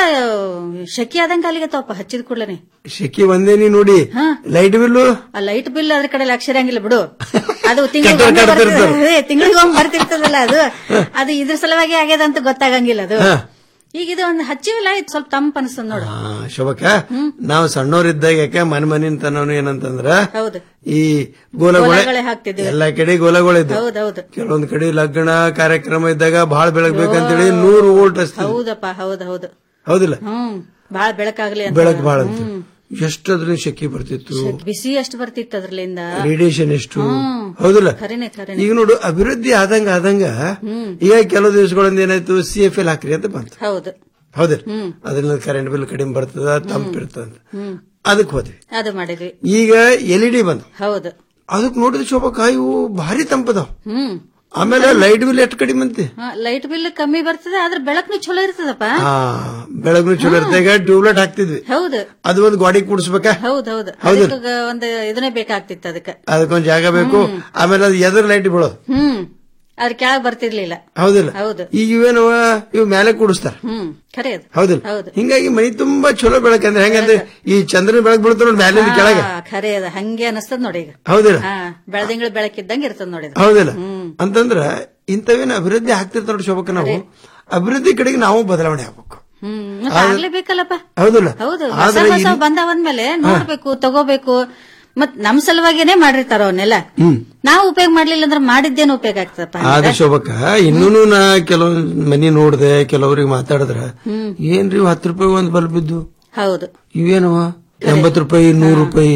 ಶಕಿ ಆದಂಗ ಅಲ್ಲಿಗತ್ತವಪ್ಪ ಹಚ್ಚಿದ ಕೂಡಲೇ ಶೆಕಿ ಒಂದೇನಿ ನೋಡಿ ಲೈಟ್ ಬಿಲ್ಲು ಆ ಲೈಟ್ ಬಿಲ್ ಅದ್ರ ಕಡೆ ಲಕ್ಷ ಇರಂಗಿಲ್ಲ ಬಿಡು ಅದು ಕೆಟ್ಟವ್ರು ಕಟ್ತಿರ್ತಾರೆ. ತಿಂಗಳಿಗೊಮ್ಮೆ ಬರ್ತಿರ್ತದಲ್ಲ ಅದು ಅದು ಇದ್ರ ಸಲುವಾಗಿ ಆಗ್ಯದ ಅಂತ ಗೊತ್ತಾಗಂಗಿಲ್ಲ ಅದು ಹಾ. ಈಗ ಇದು ಒಂದು ಹಚ್ಚಿವಿಲ್ಲ ಇದು ಸ್ವಲ್ಪ ತಂಪ ಅನಿಸ್ತದ ನೋಡು ಆ, ಶೋಭಕ್ಕ ನಾವು ಸಣ್ಣವರಿದ್ದಾಗ ಯಾಕೆ ಮನೆ ಮನಿನ್ ತನವನು ಏನಂತಂದ್ರ ಹೌದು ಈ ಗೋಲಗೊಳೆ ಗೋಲಗಳೇ ಹಾಕ್ತಿದ್ವಿ ಎಲ್ಲಾ ಕಡೆ ಗೋಲಗಳಿದ್ದು ಹೌದೌದು ಕೆಲವೊಂದ್ ಕಡೆ ಲಗ್ನ ಕಾರ್ಯಕ್ರಮ ಇದ್ದಾಗ ಬಹಳ ಬೆಳಗ್ಬೇಕಂತೇಳಿ ನೂರು ವೋಲ್ಟ್ ಹಚ್ತೀವಿ ಹೌದಪ್ಪ ಹೌದು ಹೌದು ಹೌದಿಲ್ಲ ಹ್ಮ್ ಬಾಳ ಬೆಳಕಾಗ್ಲಿ ಅಂತ ಬೆಳಕು ಬಹಳ ಅಂತ ಎಷ್ಟಾದ್ರೂ ಶೆಕಿ ಬರ್ತಿತ್ತು ಬಿಸಿ ಎಷ್ಟು ಬರ್ತಿತ್ತು ಅದ್ರಲಿಂದ ರೇಡಿಯೇಷನ್ ಎಷ್ಟು ಹ್ಮ್. ಹೌದಿಲ್ಲ ಖರೇನೆ ಖರೇನೆ ಈಗ ನೋಡು ಅಭಿವೃದ್ಧಿ ಆದಂಗ ಆದಂಗ ಈಗ ಕೆಲವು ದಿವಸಗಳಿಂದ ಏನಾಯ್ತು ಸಿ ಎಫ್ ಎಲ್ ಹಾಕ್ರಿ ಅಂತ ಬಂತು ಹೌದು ಹೌದಿಲ್ಲ ಹ್ಮ್. ಅದ್ರಿಂದ ಕರೆಂಟ್ ಬಿಲ್ ಕಡಿಮೆ ಬರ್ತದ ತಂಪಿರ್ತದ ಅಂತ ಹ್ಮ್ ಅದಕ್ಕೆ ಹೋದ್ವಿ ಅದು ಮಾಡಿದ್ವಿ ಈಗ ಎಲ್ ಇ ಡಿ ಬಂದು ಹೌದು ಅದಕ್ಕೆ ನೋಡಿದ್ರೆ ಶೋಭಾ ಇವು ಭಾರಿ ತಂಪದಾವ್ ಹ್ಮ್ ಆಮೇಲೆ ಲೈಟ್ ಬಿಲ್ ಎಷ್ಟು ಕಡಿಮೆ ಅಂತೆ ಲೈಟ್ ಬಿಲ್ ಕಮ್ಮಿ ಬರ್ತದೆ ಆದ್ರೆ ಬೆಳಕ್ನು ಚಲೋ ಇರ್ತದಪ್ಪ ಹಾ ಬೆಳಗ್ನು ಚಲೋ ಇರುತ್ತೆ ಈಗ ಟ್ಯೂಬ್ಲೈಟ್ ಹಾಕ್ತಿದ್ವಿ ಹೌದು ಅದು ಒಂದು ಗಾಡಿ ಕೂಡಿಸ್ಬೇಕಾ ಹೌದು ಹೌದು ಹೌದು. ಅದಕ್ಕೆ ಒಂದು ಇದನ್ನೇ ಬೇಕಾಗ್ತಿತ್ತು ಅದಕ್ಕೆ ಅದಕ್ಕೊಂದ್ ಜಾಗ ಬೇಕು ಆಮೇಲೆ ಅದು ಎದುರು ಲೈಟ್ ಬೀಳೋದು ಹ್ಮ್ ಅದ್ರ ಕೆಳಗ್ ಬರ್ತಿರ್ಲಿಲ್ಲ ಹೌದಿಲ್ಲ ಹೌದು ಈಗ ಇವೇನವ ಇವ್ ಮೇಲೆ ಕೂಡಿಸ್ತಾರ ಹ್ಮ್ ಖರೆ ಅದು ಹೌದಿಲ್ಲ ಹೌದು ಹಿಂಗಾಗಿ ಮನಿ ತುಂಬಾ ಚಲೋ ಬೆಳಕಂದ್ರೆ ಹೆಂಗಂದ್ರೆ ಈ ಚಂದ್ರನ ಬೆಳಕು ಬೀಳ್ತಾರ ನೋಡಿ ಮ್ಯಾಲಿಂದ ಕೆಳಗೆ ಹಾ, ಖರೆ ಅದ ಹಂಗೆ ಅನಸ್ತದ ನೋಡಿ ಈಗ ಹೌದಿಲ್ಲ ಹಾ ಬೆಳದಿಂಗಳ ಬೆಳಕಿದ್ದಂಗೆ ಇರ್ತದ ನೋಡಿ ಅದು. ಹೌದಿಲ್ಲ ಅಂತಂದ್ರ ಇಂಥವೇನು ಅಭಿವೃದ್ಧಿ ಆಗ್ತಿರ್ತಾರ ನೋಡಿ ಶೋಭಕ್ಕ ನಾವು ಅಭಿವೃದ್ಧಿ ಕಡೆಗೆ ನಾವು ಬದಲಾವಣೆ ಆಗ್ಬೇಕು ಹ್ಮ್ ಮತ್ತೆ ಆಗ್ಲೇಬೇಕಲ್ಲಪ್ಪ ಹೌದಿಲ್ಲ ಹೌದು ಹೊಸ ಆದ್ರೆ ಹೊಸ ಇಲ್ಲಿ- ಬಂದಾವಂದ್ಮೇಲೆ ನೋಡ್ಬೇಕು ತಗೋಬೇಕು ಮತ್ ನಮ್ ಸಲುವಾಗಿನೇ ಮಾಡಿರ್ತಾರ ಅವನ್ನೆಲ್ಲ ಹ್ಮ್ ನಾವು ಉಪಯೋಗ ಮಾಡ್ಲಿಲ್ಲ ಅಂದ್ರೆ ಮಾಡಿದ್ದೇನು ಉಪಯೋಗ ಆಗ್ತದಪ್ಪ ಆದ್ರೆ ಶೋಭಕ್ಕ ಇನ್ನೂನು ನಾ ಕೆಲವೊಂದ್ ಮನಿ ನೋಡ್ದೆ ಕೆಲವ್ರಿಗೆ ಮಾತಾಡಿದ್ರ ಹ್ಮ್ ಏನ್ರಿ ಇವ್ ಹತ್ತು ರೂಪಾಯಿ ಒಂದ್ ಬಲ್ಬ್ ಇದ್ದು ಹೌದು ಇವೇನವ ಎಂಬತ್ ರೂಪಾಯಿ ನೂರು ರೂಪಾಯಿ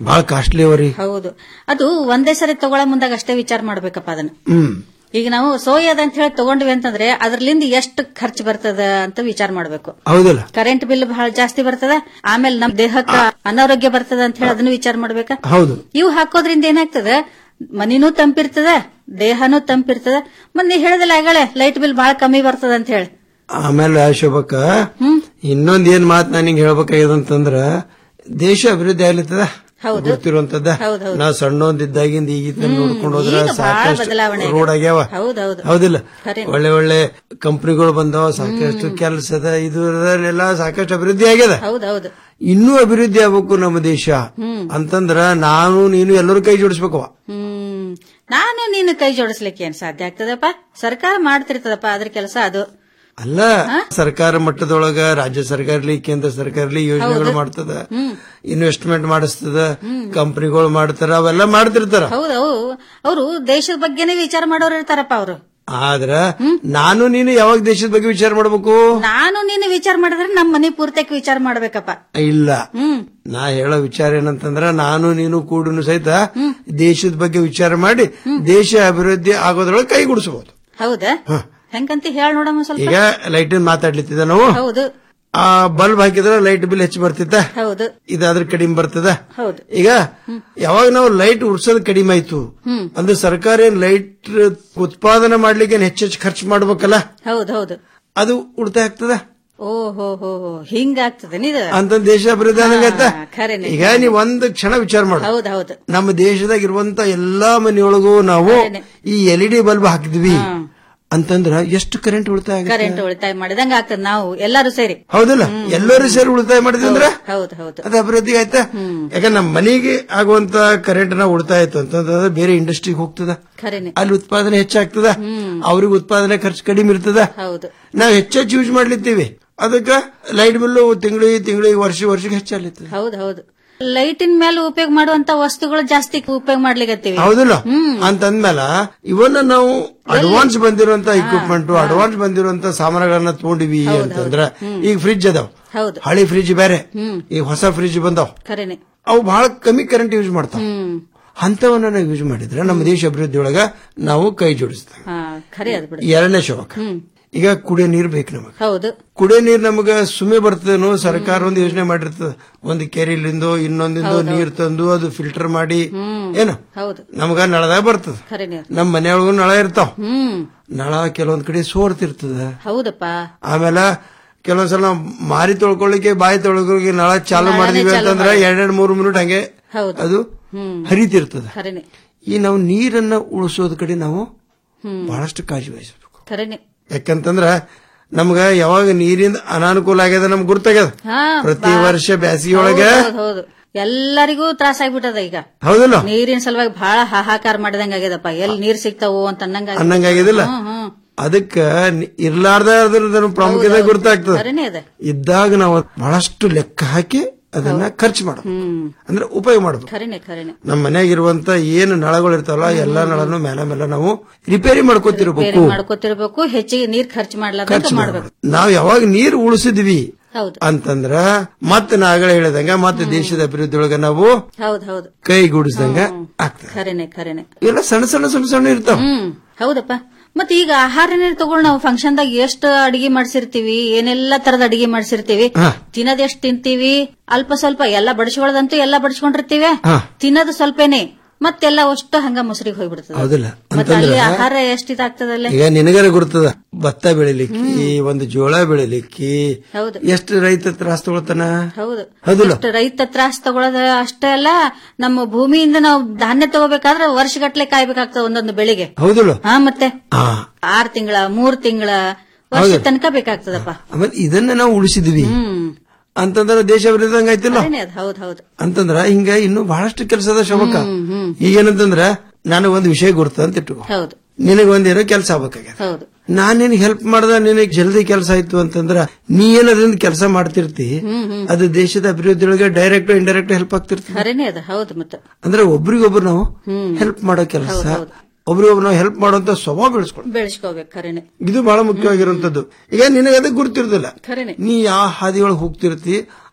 ಬಹಳ ಕಾಸ್ಟ್ಲಿ ಅವರಿ ಹೌದು ಅದು ಒಂದೇ ಸರಿ ತಗೊಳ್ಳೋ ಮುಂದಾಗ ಅಷ್ಟೇ ವಿಚಾರ ಮಾಡ್ಬೇಕಪ್ಪ ಅದನ್ನ ಹ್ಮ್ ಈಗ ನಾವು ಸೋಯಾದ ಅಂತ ಹೇಳಿ ತಗೊಂಡ್ವಿ ಅಂತಂದ್ರೆ ಅದ್ರಲಿಂದ ಎಷ್ಟು ಖರ್ಚು ಬರ್ತದ ಅಂತ ವಿಚಾರ ಮಾಡ್ಬೇಕು ಹೌದಲ್ಲ ಕರೆಂಟ್ ಬಿಲ್ ಬಹಳ ಜಾಸ್ತಿ ಬರ್ತದ ಆಮೇಲೆ ನಮ್ ದೇಹಕ್ಕ ಅನಾರೋಗ್ಯ ಬರ್ತದ ಅಂತ ಹೇಳಿ ಅದನ್ನು ವಿಚಾರ ಮಾಡ್ಬೇಕಾ ಹೌದು ಇವು ಹಾಕೋದ್ರಿಂದ ಏನಾಗ್ತದ ಮನಿನೂ ತಂಪಿರ್ತದ ದೇಹನೂ ತಂಪಿರ್ತದ ಮತ್ ನೀ ಹೇಳದಲ್ಲ ಆಗಳೆ ಲೈಟ್ ಬಿಲ್ ಬಹಳ ಕಮ್ಮಿ ಬರ್ತದ ಅಂತ ಹೇಳಿ ಆಮೇಲೆ ಶೋಭಕ್ಕ ಇನ್ನೊಂದ್ ಏನ್ ಮಾತ್ ನಾನು ನಿಂಗೆ ಹೇಳ್ಬೇಕಾಗ್ಯದ ಅಂತಂದ್ರ ದೇಶ ಅಭಿವೃದ್ಧಿ ಆಗ್ಲಿತ್ತದ ಹೌದು. ಗೊತ್ತಿರುವಂತದ್ದ ಹೌದ್ ಹೌದ್. ನಾ ಸಣ್ಣೊಂದಿದ್ದಾಗಿಂದ ಈಗ ನೋಡ್ಕೊಂಡು ಹೋದ್ರ ಈಗ ಬಹಳ ಸಾಕಷ್ಟು ಬದಲಾವಣೆ ರೋಡ್ ಆಗ್ಯಾವ ಹೌದೌದು ಹೌದಿಲ್ಲ ಖರೇನೆ. ಒಳ್ಳೆ ಒಳ್ಳೆ ಕಂಪನಿಗಳು ಬಂದಾವ ಸಾಕಷ್ಟು ಕೆಲಸದ ಇದು ಎಲ್ಲ ಸಾಕಷ್ಟು ಅಭಿವೃದ್ಧಿ ಆಗ್ಯದ ಹೌದೌದು ಇನ್ನೂ ಅಭಿವೃದ್ಧಿ ಆಗ್ಬೇಕು ನಮ್ಮ ದೇಶ ಅಂತಂದ್ರ ನಾನು ನೀನು ಎಲ್ಲರೂ ಕೈ ಜೋಡಿಸ್ಬೇಕವ ಹ್ಮ್ ನಾನು ನೀನು ಕೈ ಜೋಡಿಸ್ಲಿಕ್ಕೆ ಏನ್ ಸಾಧ್ಯ ಆಗ್ತದಪ್ಪ ಸರ್ಕಾರ ಮಾಡ್ತಿರ್ತದಪ್ಪ ಅದ್ರ ಕೆಲಸ ಅದು ಅಲ್ಲ ಸರ್ಕಾರ ಮಟ್ಟದೊಳಗ ರಾಜ್ಯ ಸರ್ಕಾರ ಇರ್ಲಿ ಕೇಂದ್ರ ಸರ್ಕಾರ ಇರ್ಲಿ ಯೋಜನೆಗಳು ಹೌದು. ಮಾಡ್ತದ ಇನ್ವೆಸ್ಟ್ಮೆಂಟ್ ಮಾಡಿಸ್ತದ ಕಂಪನಿಗಳು ಮಾಡ್ತಾರ ಅವೆಲ್ಲ ಮಾಡ್ತಿರ್ತಾರ ಹೌದು ಅವರು ದೇಶದ ಬಗ್ಗೆನೇ ವಿಚಾರ ಮಾಡೋರು ಇರ್ತಾರಪ್ಪ ಅವರು ಆದ್ರ ನಾನು ನೀನು ಯಾವಾಗ ದೇಶದ ಬಗ್ಗೆ ವಿಚಾರ ಮಾಡ್ಬೇಕು ನಾನು ನೀನು ವಿಚಾರ ಮಾಡಿದ್ರೆ ನಮ್ಮ ಮನೆ ಪೂರ್ತಕ್ಕೆ ವಿಚಾರ ಮಾಡ್ಬೇಕಪ್ಪ ಇಲ್ಲ ಹ್ಮ್ ನಾ ಹೇಳೋ ವಿಚಾರ ಏನಂತಂದ್ರ ನಾನು ನೀನು ಕೂಡನು ಸಹಿತ ದೇಶದ ಬಗ್ಗೆ ವಿಚಾರ ಮಾಡಿ ದೇಶ ಅಭಿವೃದ್ಧಿ ಆಗೋದ್ರೊಳಗೆ ಕೈಗೂಡಿಸಬಹುದು ಹೌದಾ ಹೆಂಗಂತ ಹೇಳ ನೋಡಮ್ಮ ಸ್ವಲ್ಪ ಈಗ ಲೈಟ್ ಮಾತಾಡ್ಲಿತ್ತಿದ ನಾವು ಹೌದು ಆ ಬಲ್ಬ್ ಹಾಕಿದ್ರೆ ಲೈಟ್ ಬಿಲ್ ಹೆಚ್ಚು ಬರ್ತಿತ್ತ ಹೌದು ಇದಾದ್ರೆ ಕಡಿಮೆ ಬರ್ತದ ಹೌದು ಈಗ ಯಾವಾಗ ನಾವು ಲೈಟ್ ಉಡ್ಸೋದು ಕಡಿಮೆ ಆಯ್ತು ಹ್ಮ್ ಅಂದ್ರೆ ಸರ್ಕಾರ ಏನ್ ಲೈಟ್ ಉತ್ಪಾದನೆ ಮಾಡ್ಲಿಕ್ಕೆ ಏನ್ ಹೆಚ್ಚೆಚ್ಚು ಖರ್ಚು ಮಾಡ್ಬೇಕಲ್ಲ ಹೌದು ಹೌದು ಅದು ಉಳಿತಾಯ ಆಗ್ತದ ಓ ಹೋ ಹೋ ಹೋ ಹಿಂಗಾಗ್ತದೆ ನೀದು ಅಂತ ದೇಶ ಅಭಿವೃದ್ಧಿ ಆದಂಗಾಯ್ತ ಹಾ, ಖರೇನೆ. ಈಗ ನೀವ್ ಒಂದ್ ಕ್ಷಣ ವಿಚಾರ ಮಾಡು ಹೌದು ಹೌದು ನಮ್ಮ ದೇಶದಾಗ ಇರುವಂತ ಎಲ್ಲಾ ಮನೆಯೊಳಗೂ ನಾವು ಈ ಎಲ್ ಇ ಡಿ ಬಲ್ಬ್ ಹಾಕಿದ್ವಿ ಅಂತಂದ್ರ ಎಷ್ಟು ಕರೆಂಟ್ ಉಳಿತಾಯ ಆಗುತ್ತೆ? ಕರೆಂಟ್ ಉಳಿತಾಯ ಮಾಡಿದಂಗ ಆಗ್ತದೆ ನಾವು ಎಲ್ಲರೂ ಸೇರಿ ಹೌದಲ್ಲ ಎಲ್ಲರೂ ಸೇರಿ ಉಳಿತಾಯ ಮಾಡಿದ್ವಿ ಅಂದ್ರೆ ಹೌದು ಹೌದು ಅದು ಅಭಿವೃದ್ಧಿ ಆಯ್ತಾ ಯಾಕಂದ್ರೆ ನಮ್ಮ ಮನೆಗೆ ಆಗುವಂತ ಕರೆಂಟ್ ನ ಉಳಿತಾಯ ಆಯ್ತು ಅಂತಂದ್ರೆ ಬೇರೆ ಇಂಡಸ್ಟ್ರಿಗೆ ಹೋಗ್ತದ ಖರೇನೆ ಅಲ್ಲಿ ಉತ್ಪಾದನೆ ಹೆಚ್ಚಾಗ್ತದ ಅವ್ರಿಗೆ ಉತ್ಪಾದನೆ ಖರ್ಚು ಕಡಿಮೆ ಇರ್ತದ ಹೌದು ನಾವ್ ಹೆಚ್ಚೆಚ್ಚು ಯೂಸ್ ಮಾಡ್ಲಿತ್ತೀವಿ ಅದಕ್ಕ ಲೈಟ್ ಬಿಲ್ಲು ತಿಂಗಳಿಗೆ ತಿಂಗಳಿಗೆ ವರ್ಷ ವರ್ಷಕ್ಕೆ ಹೆಚ್ಚಾಗ್ಲಿತ್ತದ ಹೌದು ಹೌದು ಲೈಟಿನ ಮೇಲೆ ಉಪಯೋಗ ಮಾಡುವಂತ ವಸ್ತುಗಳು ಜಾಸ್ತಿ ಉಪಯೋಗ ಮಾಡ್ಲಿಕತ್ತೀವಿ ಹೌದಿಲ್ಲ ಅಂತಂದ್ಮೇಲ ಇವನ್ನ ನಾವು ಅಡ್ವಾನ್ಸ್ ಬಂದಿರುವಂತ ಇಕ್ವಿಪ್ಮೆಂಟ್ ಅಡ್ವಾನ್ಸ್ ಬಂದಿರುವಂತ ಸಾಮಾನುಗಳನ್ನ ತಗೊಂಡಿವಿ ಅಂತಂದ್ರ ಈಗ ಫ್ರಿಜ್ ಅದಾವ ಹೌದು ಹಳಿ ಫ್ರಿಜ್ ಬೇರೆ ಹ್ಮ್ ಈಗ ಹೊಸ ಫ್ರಿಜ್ ಬಂದಾವ್ ಖರೇನೆ ಅವು ಬಹಳ ಕಮ್ಮಿ ಕರೆಂಟ್ ಯೂಸ್ ಮಾಡ್ತಾವ ಹ್ಮ್ ಅಂತವನ್ನ ನಾವು ಯೂಸ್ ಮಾಡಿದ್ರೆ ನಮ್ಮ ದೇಶ ಅಭಿವೃದ್ಧಿ ಒಳಗ ನಾವು ಕೈ ಜೋಡಿಸ್ತೇವೆ ಹಾ ಖರೆ ಅದ್ ಬಿಡು ಎರಡನೇ ಶೋಕ ಹ್ಮ್ ಈಗ ಕುಡಿಯೋ ನೀರು ಬೇಕು ನಮಗೆ ಹೌದು ಕುಡಿಯೋ ನೀರು ನಮಗ ಸುಮ್ಮನೆ ಬರ್ತದೇನೋ ಸರ್ಕಾರ ಒಂದು ಯೋಜನೆ ಮಾಡಿರ್ತದ ಒಂದು ಕೆರೆಲಿಂದ ಇನ್ನೊಂದಿಂದು ನೀರ್ ತಂದು ಅದು ಫಿಲ್ಟರ್ ಮಾಡಿ ಏನು ಹೌದು ನಮಗ ನಳದಾಗ ಬರ್ತದ ಖರೇನೆ ನಮ್ಮ ಮನೆಯೊಳಗೂ ನಳ ಇರ್ತಾವ ಹ್ಮ್ ನಳ ಕೆಲವೊಂದ್ ಕಡೆ ಸೋರ್ತಿರ್ತದ ಹೌದಪ್ಪ ಆಮೇಲೆ ಕೆಲವೊಂದ್ಸಲ ನಾವು ಮಾರಿ ತೊಳ್ಕೊಳ್ಳಿಕ್ಕೆ ಬಾಯಿ ತೊಳ್ಕೊಳ್ಳಿಕ್ಕೆ ನಳ ಚಾಲು ನಳನೇ ಮಾಡಿದೀವಿ ಚಾಲು ಅಂತಂದ್ರೆ ಮಾಡಿ. ಎರಡೆರಡು ಮೂರು ಮಿನಿಟ್ ಹಂಗೆ ಹೌದು ಅದು ಹ್ಮ್ ಹರಿತಿರ್ತದ ಖರೇನೆ ಈ ನಾವು ನೀರನ್ನ ಉಳಿಸೋದ್ ಕಡೆ ನಾವು ಹ್ಮ್ ಬಹಳಷ್ಟು ಕಾಳಜಿ ವಹಿಸಬೇಕು ಖರೇನೆ ಯಾಕಂತಂದ್ರ ನಮ್ಗ ಯಾವಾಗ ನೀರಿಂದ ಅನಾನುಕೂಲ ಆಗ್ಯದ ನಮ್ಗೆ ಗುರ್ತಾಗ್ಯದ ಹಾ ಪ್ರತಿ ಬಾ- ವರ್ಷ ಬ್ಯಾಸಿಗೆ ಒಳಗ ಹೌದು, ಹೌದು, ಹೌದು ಎಲ್ಲರಿಗೂ ತ್ರಾಸ ಆಗ್ಬಿಟ್ಟದ ಈಗ ಹೌದಲ್ಲ ನೀರಿನ ಸಲುವಾಗಿ ಬಹಳ ಹಾಹಾಕಾರ ಮಾಡಿದಂಗ ಆಗ್ಯದಪ್ಪ ಎಲ್ಲಿ ನೀರ್ ಸಿಗ್ತಾವೋ ಅಂತ ಅನ್ನಂಗ ಆಗ್ಯದ. ಅನ್ನಂಗ್ ಆಗ್ಯದಿಲ್ಲ? ಹ್ಮ್, ಹ್ಮ್. ಅದಕ್ಕ ನಿ- ಇರ್ಲಾರ್ದ ಅದ್ರ ಪ್ರಾಮುಖ್ಯತೆ ಗುರ್ತಾಗ್ತದ ಖರೇನೆ ಅದ ಇದ್ದಾಗ ನಾವು ಬಹಳಷ್ಟು ಲೆಕ್ಕ ಹಾಕಿ ಅದನ್ನ ಖರ್ಚು ಮಾಡಬೇಕು ಹ್ಮ್ ಅಂದ್ರೆ ಉಪಯೋಗ ಮಾಡಬೇಕು ಖರೇನೆ ಖರೇನೆ ನಮ್ಮ ಮನೆಯಾಗಿರುವಂತ ಏನು ನಳಗಳು ಇರ್ತಾವಲ್ಲ ಎಲ್ಲಾ ನಳನು ಮೇಲೆ ಮೇಲೆ ನಾವು ರಿಪೇರಿ ಮಾಡ್ಕೋತಿರ್ಬೇಕು ಬೇರೆ ಮಾಡ್ಕೋತಿರ್ಬೇಕು ಹೆಚ್ಚಿಗೆ ನೀರ್ ಖರ್ಚು ಮಾಡ್ಲಾರ್ದಂಗ ಖರ್ಚು ಮಾಡ್ಬೇಕು ಮಾಡ್ಬೇಕು ನಾವ್ ಯಾವಾಗ ನೀರು ಉಳಿಸಿದ್ವಿ ಹೌದು ಅಂತಂದ್ರ ಮತ್ತೆ ನಾಗಳೇ ಹೇಳಿದಂಗ ಮತ್ತೆ ದೇಶದ ಅಭಿವೃದ್ಧಿ ಒಳಗ ನಾವು ಹೌದು ಹೌದು ಕೈಗೂಡಿಸಿದಂಗ ಆಗ್ತದೆ ಖರೇನೆ ಖರೇನೆ ಇವೆಲ್ಲ ಸಣ್ಣ ಸಣ್ಣ ಸಣ್ಣ ಸಣ್ಣ ಇರ್ತಾವ ಹ್ಮ್ ಹೌದಪ್ಪ ಮತ್ತೆ ಈಗ ಆಹಾರನೇ ತಗೊಂಡು ನಾವು ಫಂಕ್ಷನ್ ದಾಗ ಎಷ್ಟು ಅಡಿಗೆ ಮಾಡ್ಸಿರ್ತೀವಿ ಏನೆಲ್ಲಾ ತರದ ಅಡಿಗೆ ಮಾಡ್ಸಿರ್ತೀವಿ ಹಾ. ತಿನ್ನೋದ್ ಎಷ್ಟ್ ತಿಂತೀವಿ ಅಲ್ಪ ಸ್ವಲ್ಪ ಎಲ್ಲ ಬಡಿಸ್ಕೊಳ್ಳೋದಂತೂ ಎಲ್ಲ ಬಡಿಸ್ಕೊಂಡಿರ್ತೀವಿ ಹಾ. ತಿನ್ನೋದು ಸ್ವಲ್ಪನೇ ಮತ್ತೆಲ್ಲ ಅಷ್ಟು ಹಂಗ ಮೊಸರಿಗೆ ಹೋಗ್ಬಿಡ್ತದೆ ಹೌದಿಲ್ಲ ಮತ್ತೆ ಅಲ್ಲಿ ಅಂತಂದ್ರ ಆಹಾರ ಎಷ್ಟ್ ಇದಾಗ್ತದಲ್ಲ ಈಗ ನಿನಗರ ಗುರ್ತದ ಭತ್ತ ಬೆಳಿಲಿಕ್ಕೆ ಒಂದು ಜೋಳ ಬೆಳಿಲಿಕ್ಕೆ ಹೌದು ಎಷ್ಟು ರೈತ ತ್ರಾಸ ತಗೊಳ್ತಾನ ಹೌದು ಹೌದಿಲ್ಲ ಅಷ್ಟು ರೈತ ತ್ರಾಸ ತಗೊಳ್ಳೋದ ಅಷ್ಟೇ ಅಲ್ಲ ನಮ್ಮ ಭೂಮಿಯಿಂದ ನಾವು ಧಾನ್ಯ ತಗೋಬೇಕಾದ್ರೆ ವರ್ಷಗಟ್ಲೆ ಕಾಯ್ಬೇಕಾಗ್ತದೆ ಒಂದೊಂದು ಬೆಳಿಗ್ಗೆ ಹೌದಿಲ್ಲ ಹಾ ಮತ್ತೆ ಹಾ ಆರ್ ತಿಂಗಳ ಮೂರ್ ತಿಂಗಳ ವರ್ಷ ಹೌದು. ತನಕ ಬೇಕಾಗ್ತದಪ್ಪ ಆಮೇಲೆ ಇದನ್ನ ನಾವು ಉಳಿಸಿದ್ವಿ ಹ್ಮ್ ಅಂತಂದ್ರ ದೇಶ ಅಭಿವೃದ್ಧಿ ಆಯ್ತಿಲ್ಲ ಖರೇನೆ ಅದ್ ಹೌದ್ ಹೌದು ಅಂತಂದ್ರ ಹಿಂಗ ಇನ್ನು ಬಹಳಷ್ಟು ಕೆಲಸದ ಶೋಭಕ ಹ್ಮ್, ಹ್ಮ್. ಈಗೇನಂತಂದ್ರ ನನಗ್ ಒಂದು ವಿಷಯ ಗುರ್ತ ಅಂತ ಇಟ್ಕೋ ಹೌದು ನಿನಗ್ ಒಂದೇನೋ ಕೆಲಸ ಆಗ್ಬೇಕಾಗ್ಯದ ಹೌದು ನಾನ್ ನಿನಗೆ ಹೆಲ್ಪ್ ಮಾಡ್ದ ನಿನಗ್ ಜಲ್ದಿ ಕೆಲಸ ಆಯ್ತು ಅಂತಂದ್ರ ನೀ ಏನದ್ರಿಂದ ಕೆಲಸ ಮಾಡ್ತಿರ್ತಿ ಹ್ಮ್ ಹ್ಮ್ ಅದು ದೇಶದ ಅಭಿವೃದ್ಧಿಯೊಳಗೆ ಡೈರೆಕ್ಟ್ ಇಂಡೈರೆಕ್ಟ್ ಹೆಲ್ಪ್ ಆಗ್ತಿರ್ತಿ ಖರೇನೆ ಅದ ಹೌದು ಮತ್ತೆ ಅಂದ್ರೆ ಒಬ್ರಿಗೊಬ್ರು ನಾವು ಹ್ಮ್ ಹೆಲ್ಪ್ ಮಾಡೋ ಕೆಲಸ ಹೌದ್ ಹೌದ್. ಒಬ್ರಿಗೊಬ್ರು ನಾವು ಹೆಲ್ಪ್ ಮಾಡುವಂತ ಸ್ವಭಾವ ಬೆಳೆಸ್ಕೊಂಡು ಬೆಳೆಸ್ಕೋಬೇಕು ಖರೇನೆ ಇದು ಬಹಳ ಮುಖ್ಯವಾಗಿರುವಂತದ್ದು ಈಗ ನಿನಗೆ ಅದಕ್ಕೆ ಗುರ್ತಿರೋದಿಲ್ಲ ಖರೇನೆ ನೀ ಯಾವ ಹಾದಿಯೊಳಗೆ ಹೋಗ್ತಿರ್ತಿ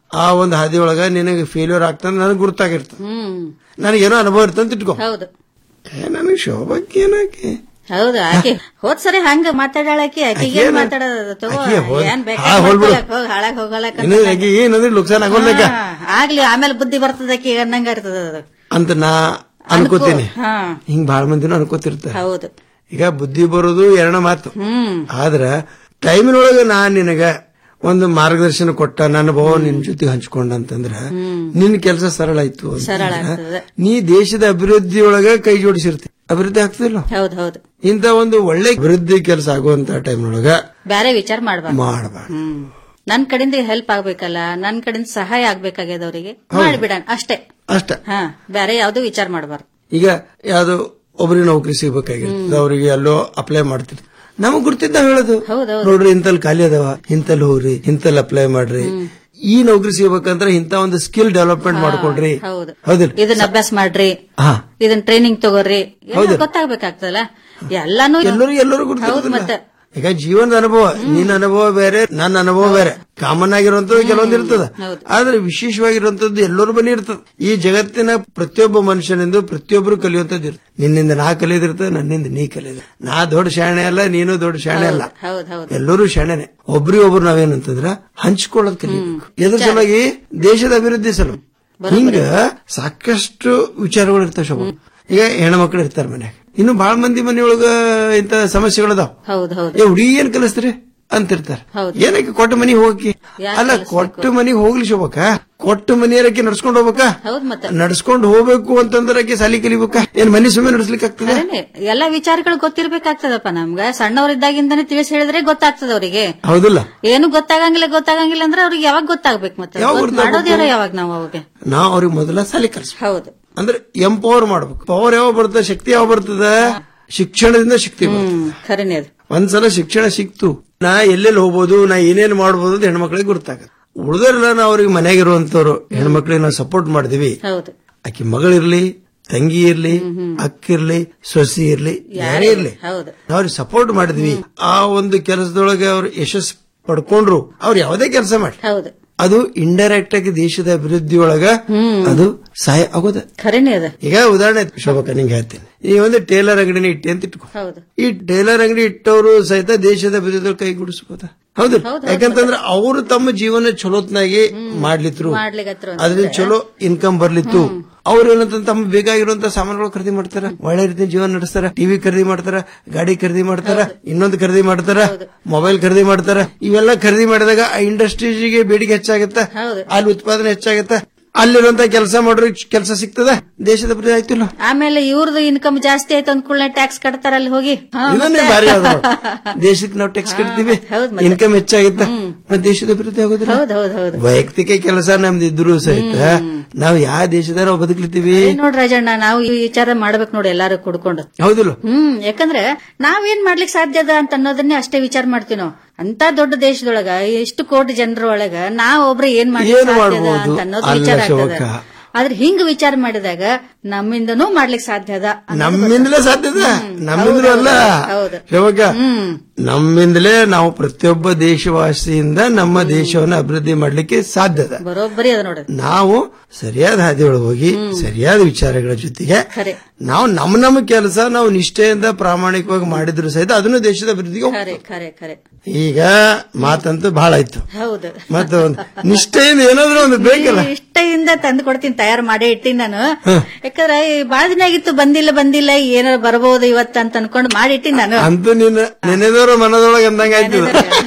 ಆ ಒಂದು ಹಾದಿಯೊಳಗ ನಿನಗೆ ಫೇಲ್ಯೂರ್ ಆಗ್ತಂದ್ ನನಗೆ ಗುರುತಾಗಿರ್ತದೆ ಹ್ಮ್ ನನಗೇನೋ ಅನುಭವ ಇರ್ತಂತ ಇಟ್ಕೋ ಹೌದು ಏ, ನನಗೆ ಶೋಭಕ್ಕೆ ಏನಾಕೆ ಹೌದು ಆಕೆ ಹೋದ್ ಸರಿ ಹಂಗ ಮಾತಾಡಾಳಕಿ ಆಕೆ ಏನ್ ಆಕೇನ- ಮಾತಾಡೋದು ತಗೋ ಆಕೆ ಹೋದ್- ಏನ್ ಹಾ, ಹೋಗ್ಬಿಡು. ಬೇಕಾಗ ಹೋಗಿ ಹಾಳಾಗ್ ಹೋಗಲಕ್ಕ ಇನ್ನು ಆಕಿ ಏನಂದ್ರೆ ಲುಕ್ಸಾನ್ ಆಗೋಲ್ಬೇಕ ಆಗ್ಲಿ ಆಮೇಲೆ ಬುದ್ಧಿ ಬರ್ತದ ಆಕಿ ಅನ್ನಂಗ ಇರ್ತದ ಅದು ಅಂತ ನಾ ಅನ್ಕೋತೀನಿ ಹಾ ಹಿಂಗ್ ಬಾಳ ಮಂದಿನೂ ಅನ್ಕೋತಿರ್ತಾರೆ ಹೌದು ಈಗ ಬುದ್ಧಿ ಬರೋದು ಎರಡ ಮಾತು ಹ್ಮ್ ಆದ್ರ ಟೈಮಿನೊಳಗ ನಾ ನಿನಗ ಒಂದು ಮಾರ್ಗದರ್ಶನ ಕೊಟ್ಟ ನನ್ನ ಭಾವ ನಿನ್ ಜೊತೆ ಹಂಚ್ಕೊಂಡ ಅಂತಂದ್ರ ನಿನ್ ಕೆಲಸ ಸರಳ ಆಯ್ತು ಅಂತಂದ್ರ ಸರಳ ಆಗ್ತದೆ ನೀ ದೇಶದ ಅಭಿವೃದ್ಧಿಯೊಳಗ ಕೈ ಜೋಡಿಸಿರ್ತಿ ಅಭಿವೃದ್ಧಿ ಆಗ್ತಿಲ್ಲ ಹೌದು ಹೌದು ಇಂತ ಒಂದು ಒಳ್ಳೆ ಅಭಿವೃದ್ಧಿ ಕೆಲಸ ಆಗುವಂತ ಟೈಮ್ನೊಳಗ ಬ್ಯಾರೆ ವಿಚಾರ ಮಾಡ್ಬಾರ್ದು ಮಾಡಬಾರ್ದು ಹ್ಮ್ ನನ್ ಕಡೆಯಿಂದ ಹೆಲ್ಪ್ ಆಗ್ಬೇಕಲ್ಲ ನನ್ ಕಡೆಯಿಂದ ಸಹಾಯ ಆಗ್ಬೇಕಾಗ್ಯದ ಅವರಿಗೆ ಮಾಡ್ಬಿಡಣ ಅಷ್ಟೇ ಅಷ್ಟ ಹಾ ಬ್ಯಾರೆ ಯಾವ್ದು ವಿಚಾರ ಮಾಡಬಾರ್ದು ಈಗ ಯಾವ್ದು ಒಬ್ರಿಗೆ ನೌಕರಿ ಸಿಗ್ಬೇಕಾಗಿರ್ತದೆ ಅವರಿಗೆ ಎಲ್ಲೋ ಅಪ್ಲೈ ಮಾಡ್ತಿರ್ತಾರೆ ನಮಗ್ ಗುರ್ತಿದ್ದ ಹೇಳೋದು ನೋಡ್ರಿ ಇಂತಲ್ಲಿ ಖಾಲಿ ಅದಾವ ಇಂತಲ್ಲಿ ಹೋಗ್ರಿ ಇಂತಲ್ಲಿ ಅಪ್ಲೈ ಮಾಡ್ರಿ ಈ ನೌಕರಿ ಸಿಗ್ಬೇಕಂದ್ರೆ ಇಂತ ಒಂದು ಸ್ಕಿಲ್ ಡೆವಲಪ್ಮೆಂಟ್ ಮಾಡ್ಕೊಡ್ರಿ ಹೌದು ಹೌದಿಲ್ಲ ಇದನ್ನ ಅಭ್ಯಾಸ ಮಾಡ್ರಿ ಹಾ ಇದನ್ನ ಟ್ರೈನಿಂಗ್ ತಗೋರಿ ಎಲ್ಲ ಹೌದು. ಗೊತ್ತಾಗ್ಬೇಕಾಗ್ತದಲ್ಲ ಎಲ್ಲಾನು ಎಲ್ಲರೂ ಎಲ್ಲರೂ ಹೌದು ಗುರ್ತಿರೋದಿಲ್ಲ ಮತ್ತೆ ಈಗ ಜೀವನದ ಅನುಭವ ನಿನ್ನ ಅನುಭವ ಬೇರೆ ನನ್ನ ಅನುಭವ ಬೇರೆ ಕಾಮನ್ ಆಗಿರುವಂತದ್ದು ಕೆಲವೊಂದು ಇರ್ತದ ಆದ್ರೆ ವಿಶೇಷವಾಗಿರುವಂತದ್ದು ಎಲ್ಲರ ಬಳಿ ಇರ್ತದ ಈ ಜಗತ್ತಿನ ಪ್ರತಿಯೊಬ್ಬ ಮನುಷ್ಯನಿಂದ ಪ್ರತಿಯೊಬ್ಬರು ಕಲಿಯುವಂತದ್ದು ಇರ್ತದೆ ನಿನ್ನಿಂದ ನಾ ಕಲಿಯೋದಿರ್ತದೆ ನನ್ನಿಂದ ನೀ ಕಲಿಯೋದು ನಾ ದೊಡ್ಡ ಶಾಣೆ ಅಲ್ಲ ನೀನು ದೊಡ್ಡ ಶಾಣೆ ಅಲ್ಲ ಹೌದು ಹೌದು ಎಲ್ಲರೂ ಶಾಣೆನೆ ಒಬ್ರಿ ಒಬ್ರು ನಾವೇನಂತಂದ್ರ ಹಂಚ್ಕೊಳ್ಳೋದ್ ಕಲಿಬೇಕು ಎದ್ರ ಸಲುವಾಗಿ ದೇಶದ ಅಭಿವೃದ್ಧಿ ಸಲ ಹಿಂಗ ಸಾಕಷ್ಟು ವಿಚಾರಗಳು ಇರ್ತಾವ ಶೋಭ ಈಗ ಹೆಣ್ಮಕ್ಳು ಇರ್ತಾರ ಮನ್ಯಾಗ ಇನ್ನು ಬಹಳ ಮಂದಿ ಮನೆಯೊಳಗ ಇಂತ ಸಮಸ್ಯೆಗಳದಾವ್ ಹೌದು ಹೌದು ಏ ಹುಡುಗಿ ಏನ್ ಕಲಿಸ್ತಾರೆ ಅಂತಿರ್ತಾರ ಹೌದು. ಏನಕ್ಕೆ ಕೊಟ್ಟ ಮನಿಗೆ ಹೋಗಕ್ಕೆ ಅಲ್ಲ ಕೊಟ್ಟ ಮನಿಗೆ ಹೋಗ್ಲಿ ಶೋಭಕ್ಕ ಕೊಟ್ಟ ಮನೆಯರಕ್ಕೆ ನಡ್ಸ್ಕೊಂಡ್ ಹೋಗ್ಬೇಕಾ ಹೌದ್ ಮತ್ತೆ ನಡ್ಸ್ಕೊಂಡ್ ಹೋಗ್ಬೇಕು ಅಂತಂದ್ರೆ ಆಕೆ ಸಾಲಿ ಕಲಿಬೇಕಾ ಏನ್ ಮನಿ ಸುಮ್ಮನೆ ನಡ್ಸ್ಲಿಕ್ಕೆ ಆಗ್ತದೆ ಖರೇನೆ. ಎಲ್ಲಾ ವಿಚಾರಗಳು ಗೊತ್ತಿರ್ಬೇಕಾಗ್ತದಪ್ಪ ನಮ್ಗ ಸಣ್ಣವರಿದ್ದಾಗಿಂದಾನೆ ತಿಳಿಸಿ ಹೇಳಿದ್ರೆ ಗೊತ್ತಾಗ್ತದ ಅವರಿಗೆ ಹೌದಿಲ್ಲ ಏನು ಗೊತ್ತಾಗಂಗಿಲ್ಲ ಗೊತ್ತಾಗಂಗಿಲ್ಲ ಅಂದ್ರೆ ಅವ್ರಿಗೆ ಯಾವಾಗ ಗೊತ್ತಾಗ್ಬೇಕು ಮತ್ತೆ ಯಾವಾಗ ಗೊತ್ತು ಗೊತ್ತಾಗ್ಬೇಕು? ಮಾಡೋದ್ಯಾರ ಯಾವಾಗ ನಾವು ಅವಾಗ ನಾವ್ ಅವ್ರಿಗೆ ಮೊದಲ ಸಾಲಿ ಕಲಿಸ್ಬೇಕು ಹೌದು ಅಂದ್ರೆ ಎಂಪವರ್ ಮಾಡ್ಬೇಕು ಪವರ್ ಯಾವ ಬರ್ತದೆ ಶಕ್ತಿ ಯಾವ ಬರ್ತದ ಶಿಕ್ಷಣದಿಂದ ಶಕ್ತಿ ಬರ್ತದೆ ಹ್ಮ್ ಖರೇನೆ ಅದು ಒಂದ್ಸಲ ಶಿಕ್ಷಣ ಸಿಕ್ತು ನಾ ಎಲ್ಲೆಲ್ಲಿ ಹೋಗ್ಬೋದು ನಾ ಏನೇನ್ ಮಾಡ್ಬೋದು ಅಂತ ಹೆಣ್ಮಕ್ಳಿಗೆ ಗೊತ್ತಾಗತ್ತೆ ಉಳಿದರೆಲ್ಲ ನಾವು ಅವ್ರಿಗೆ ಮನೆಯಾಗಿರುವಂತವ್ರು ಹೆಣ್ಮಕ್ಳಿಗೆ ನಾವು ಸಪೋರ್ಟ್ ಮಾಡಿದೀವಿ ಹೌದು ಆಕಿ ಮಗಳಿರ್ಲಿ ತಂಗಿ ಇರ್ಲಿ ಅಕ್ಕಿರ್ಲಿ ಸೊಸಿ ಇರ್ಲಿ ಯಾರೇ ಇರ್ಲಿ ಹೌದು ಅವ್ರಿಗೆ ಸಪೋರ್ಟ್ ಮಾಡಿದ್ವಿ ಆ ಒಂದು ಕೆಲಸದೊಳಗೆ ಅವ್ರು ಯಶಸ್ ಪಡ್ಕೊಂಡ್ರು ಅವ್ರು ಯಾವುದೇ ಕೆಲಸ ಮಾಡಿ ಹೌದು ಅದು ಇಂಡೈರೆಕ್ಟ್ ಆಗಿ ದೇಶದ ಅಭಿವೃದ್ಧಿ ಒಳಗ ಅದು ಸಹಾಯ ಆಗೋದ ಖರೇನೆ ಅದ ಈಗ ಉದಾಹರಣೆ ಶೋಭಕ್ಕ ನಿಂಗೆ ಹೇಳ್ತೀನಿ ಈ ಒಂದು ಟೇಲರ್ ಅಂಗಡಿನ ಇಟ್ಟಿ ಅಂತ ಇಟ್ಕೊ ಹೌದು ಈ ಟೇಲರ್ ಅಂಗಡಿ ಇಟ್ಟವರು ಸಹಿತ ದೇಶದ ಅಭಿವೃದ್ಧಿ ಕೈಗೂಡಿಸಬಹುದ ಹೌದು ಯಾಕಂತಂದ್ರೆ ಅವರು ತಮ್ಮ ಜೀವನ ಚಲೋತ್ನಾಗಿ ಮಾಡ್ಲಿತ್ರು ಮಾಡ್ಲಿಕತ್ರು ಅದ್ರಿಂದ ಚಲೋ ಇನ್ಕಮ್ ಬರ್ಲಿತ್ತು ಅವ್ರು ಏನಂತ ತಮ್ಮ ಬೇಕಾಗಿರುವಂತ ಸಾಮಾನುಗಳು ಖರೀದಿ ಮಾಡ್ತಾರ ಒಳ್ಳೆ ರೀತಿ ಜೀವನ ನಡೆಸ್ತಾರ ಟಿವಿ ಖರೀದಿ ಮಾಡ್ತಾರ ಗಾಡಿ ಖರೀದಿ ಮಾಡ್ತಾರ ಇನ್ನೊಂದು ಖರೀದಿ ಮಾಡ್ತಾರ ಮೊಬೈಲ್ ಖರೀದಿ ಮಾಡ್ತಾರ ಇವೆಲ್ಲ ಖರೀದಿ ಮಾಡಿದಾಗ ಆ ಇಂಡಸ್ಟ್ರೀಸ್ಗೆ ಬೇಡಿಕೆ ಹೆಚ್ಚಾಗತ್ತ ಅಲ್ಲಿ ಉತ್ಪಾದನೆ ಹೆಚ್ಚಾಗತ್ತ ಅಲ್ಲಿರುವಂತ ಕೆಲಸ ಮಾಡೋರಿಗೆ ಕೆಲಸ ಸಿಗ್ತದ ದೇಶದ ಅಭಿವೃದ್ಧಿ ಆಯ್ತಿಲ್ಲ ಆಮೇಲೆ ಇವ್ರದ್ದು ಇನ್ಕಮ್ ಜಾಸ್ತಿ ಆಯ್ತು ಅಂದ್ಕೂಡ್ಲೆ ಟ್ಯಾಕ್ಸ್ ಕಟ್ತಾರ ಅಲ್ಲಿ ಹೋಗಿ ಹಾ, ಇದನ್ನೇ ಮತ್ತೆ? ಭಾರಿ ಆದ ದೇಶಕ್ಕೆ ನಾವು ಟ್ಯಾಕ್ಸ್ ಕಟ್ತೀವಿ ಇನ್ಕಮ್ ಹೆಚ್ಚಾಗಿತ್ತ ಮತ್ತೆ ದೇಶದ ಅಭಿವೃದ್ಧಿ ಆಗೋದಿಲ್ಲ ಹೌದ್ ಹೌದ್ ಹೌದು ವೈಯಕ್ತಿಕ ಕೆಲಸ ನಮ್ದು ಇದ್ರು ಸಹಿತ ನಾವು ಯಾವ ದೇಶದ ನಾವು ಬದುಕ್ಲಿತ್ತೀವಿ ಏ ನೋಡ್ ರಾಜಣ್ಣ ನಾವು ಈ ವಿಚಾರ ಮಾಡ್ಬೇಕು ನೋಡಿ ಎಲ್ಲಾರು ಕುಡ್ಕೊಂಡು ಹೌದಿಲ್ಲ ಹ್ಮ್ ಯಾಕಂದ್ರೆ ನಾವೇನ್ ಮಾಡ್ಲಿಕ್ ಸಾಧ್ಯ ಅದ ಅಂತ ಅನ್ನೋದನ್ನೇ ಅಷ್ಟೇ ವಿಚಾರ ಮಾಡ್ತೀವಿ ನಾವು ಅಂತ ದೊಡ್ಡ ದೇಶದೊಳಗ ಎಷ್ಟು ಕೋಟಿ ಜನರ ಒಳಗ ನಾವ್ ಒಬ್ರು ಏನ್ ಮಾಡ್ಲಿಕ್ ಏನ್ ಸಾಧ್ಯ ಅದ ಮಾಡ್ಬೋದು? ಅಂತ ಅನ್ನೋದು ಅಲ್ಲ ವಿಚಾರ ಆಗ್ತದ ಶೋಭಕ್ಕ. ಆದ್ರೆ ಹಿಂಗ್ ವಿಚಾರ ಮಾಡಿದಾಗ ನಮ್ಮಿಂದನೂ ಮಾಡ್ಲಿಕ್ ಸಾಧ್ಯ ಅದ ಅನ್ನೋದು ನಮ್ಮಿಂದಲೇ ಸಾಧ್ಯದ ನಮ್ಮಿಂದಲೂ ಅಲ್ಲ ಹೌದು. ಯಾವಾಗ ನಮ್ಮಿಂದಲೇ ನಾವು ಪ್ರತಿಯೊಬ್ಬ ದೇಶವಾಸಿಯಿಂದ ನಮ್ಮ ದೇಶವನ್ನು ಅಭಿವೃದ್ಧಿ ಮಾಡ್ಲಿಕ್ಕೆ ಸಾಧ್ಯದ ಬರೋಬ್ಬರಿ ಅದ ನೋಡ್ರಿ ನಾವು ಸರಿಯಾದ ಹಾದಿಯೊಳಗೆ ಹೋಗಿ ಸರಿಯಾದ ವಿಚಾರಗಳ ಜೊತೆಗೆ ಖರೆ ನಾವು ನಮ್ಮ ನಮ್ಮ ಕೆಲಸ ನಾವು ನಿಷ್ಠೆಯಿಂದ ಪ್ರಾಮಾಣಿಕವಾಗಿ ಮಾಡಿದ್ರು ಸಹಿತ ಅದನ್ನು ದೇಶದ ಅಭಿವೃದ್ಧಿಗೆ ಹೋಗ್ತದೆ. ಖರೆ ಖರೆ ಖರೆ ಈಗ ಮಾತಂತೂ ಬಹಳ ಆಯ್ತು ಹೌದು ಮತ್ತೆ ಒಂದು ನಿಷ್ಠೆಯಿಂದ ಏನಾದ್ರೂ ಒಂದು ಬೇಕಲ್ಲ ಇಷ್ಟದಿಂದ ತಂದು ಕೊಡ್ತೀನಿ ತಯಾರು ಮಾಡೇ ಇಟ್ಟಿನಿ ನಾನು ಯಾಕಂದ್ರೆ ಈ ಬಾಳ ದಿನ ಆಗಿತ್ತು ಬಂದಿಲ್ಲ ಬಂದಿಲ್ಲ ಏನಾರ ಬರಬಹುದು ಇವತ್ತ ಅಂತ ಅನ್ಕೊಂಡು ಮಾಡಿಟ್ಟಿನಿ ನಾನು ಅಂತೂ ನಿನ್ನ ನೆನೆದವರ ಮನದೊಳಗೆ ಅಂದಂಗ ಆಯ್ತು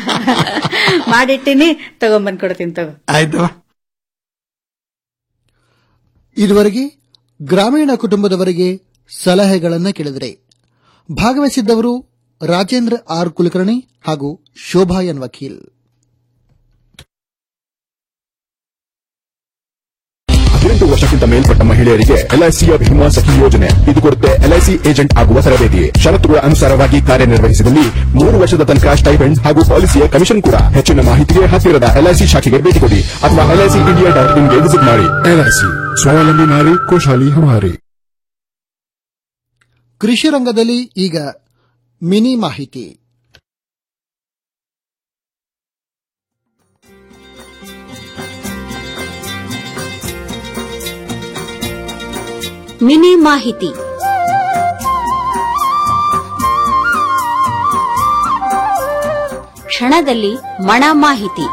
ಮಾಡಿಟ್ಟಿನಿ ತಗೊಂಬಂದ್ ಕೊಡ್ತೀನಿ ತಗೋ ಆಯ್ತವ ಇದುವರೆಗೆ ಗ್ರಾಮೀಣ ಕುಟುಂಬದವರಿಗೆ ಸಲಹೆಗಳನ್ನ ಕೇಳಿದರೆ ಭಾಗವಹಿಸಿದ್ದವರು ರಾಜೇಂದ್ರ ಆರ್ ಕುಲಕರ್ಣಿ ಹಾಗೂ ಶೋಭಾ ಎನ್ ವಕೀಲ್ ಹದಿನೆಂಟು ವರ್ಷಕ್ಕಿಂತ ಮೇಲ್ಪಟ್ಟ ಮಹಿಳೆಯರಿಗೆ ಎಲ್ಐಸಿಯ ಭೀಮಾ ಸಖಿ ಯೋಜನೆ ಇದು ಕೊಡುತ್ತೆ ಎಲ್ಐಸಿ ಏಜೆಂಟ್ ಆಗುವ ತರಬೇತಿ ಷರತ್ತುಗಳ ಅನುಸಾರವಾಗಿ ಕಾರ್ಯನಿರ್ವಹಿಸಿದಲ್ಲಿ ಮೂರು ವರ್ಷದ ತನಕ ಸ್ಟೈಪೆಂಡ್ ಹಾಗೂ ಪಾಲಿಸಿಯ ಕಮಿಷನ್ ಕೂಡ ಹೆಚ್ಚಿನ ಮಾಹಿತಿಗೆ ಹತ್ತಿರದ ಎಲ್ಐಸಿ ಶಾಖೆಗೆ ಭೇಟಿ ಕೊಡಿ ಅಥವಾ ಎಲ್ಐಸಿ ಇಂಡಿಯಾ ಡಾಟ್ ಇನ್ಗೆ ವಿಸಿಟ್ ಮಾಡಿ ಎಲ್ಐಸಿ ಸ್ವಾವಲಂಬಿ ನಾರಿ ಖುಷಾಲಿ ಹಮಾರಿ ಕೃಷಿ ರಂಗದಲ್ಲಿ ಈಗ ಮಿನಿ ಮಾಹಿತಿ ಮಿನಿ ಮಾಹಿತಿ ಕ್ಷಣದಲ್ಲಿ ಮಣ ಮಾಹಿತಿ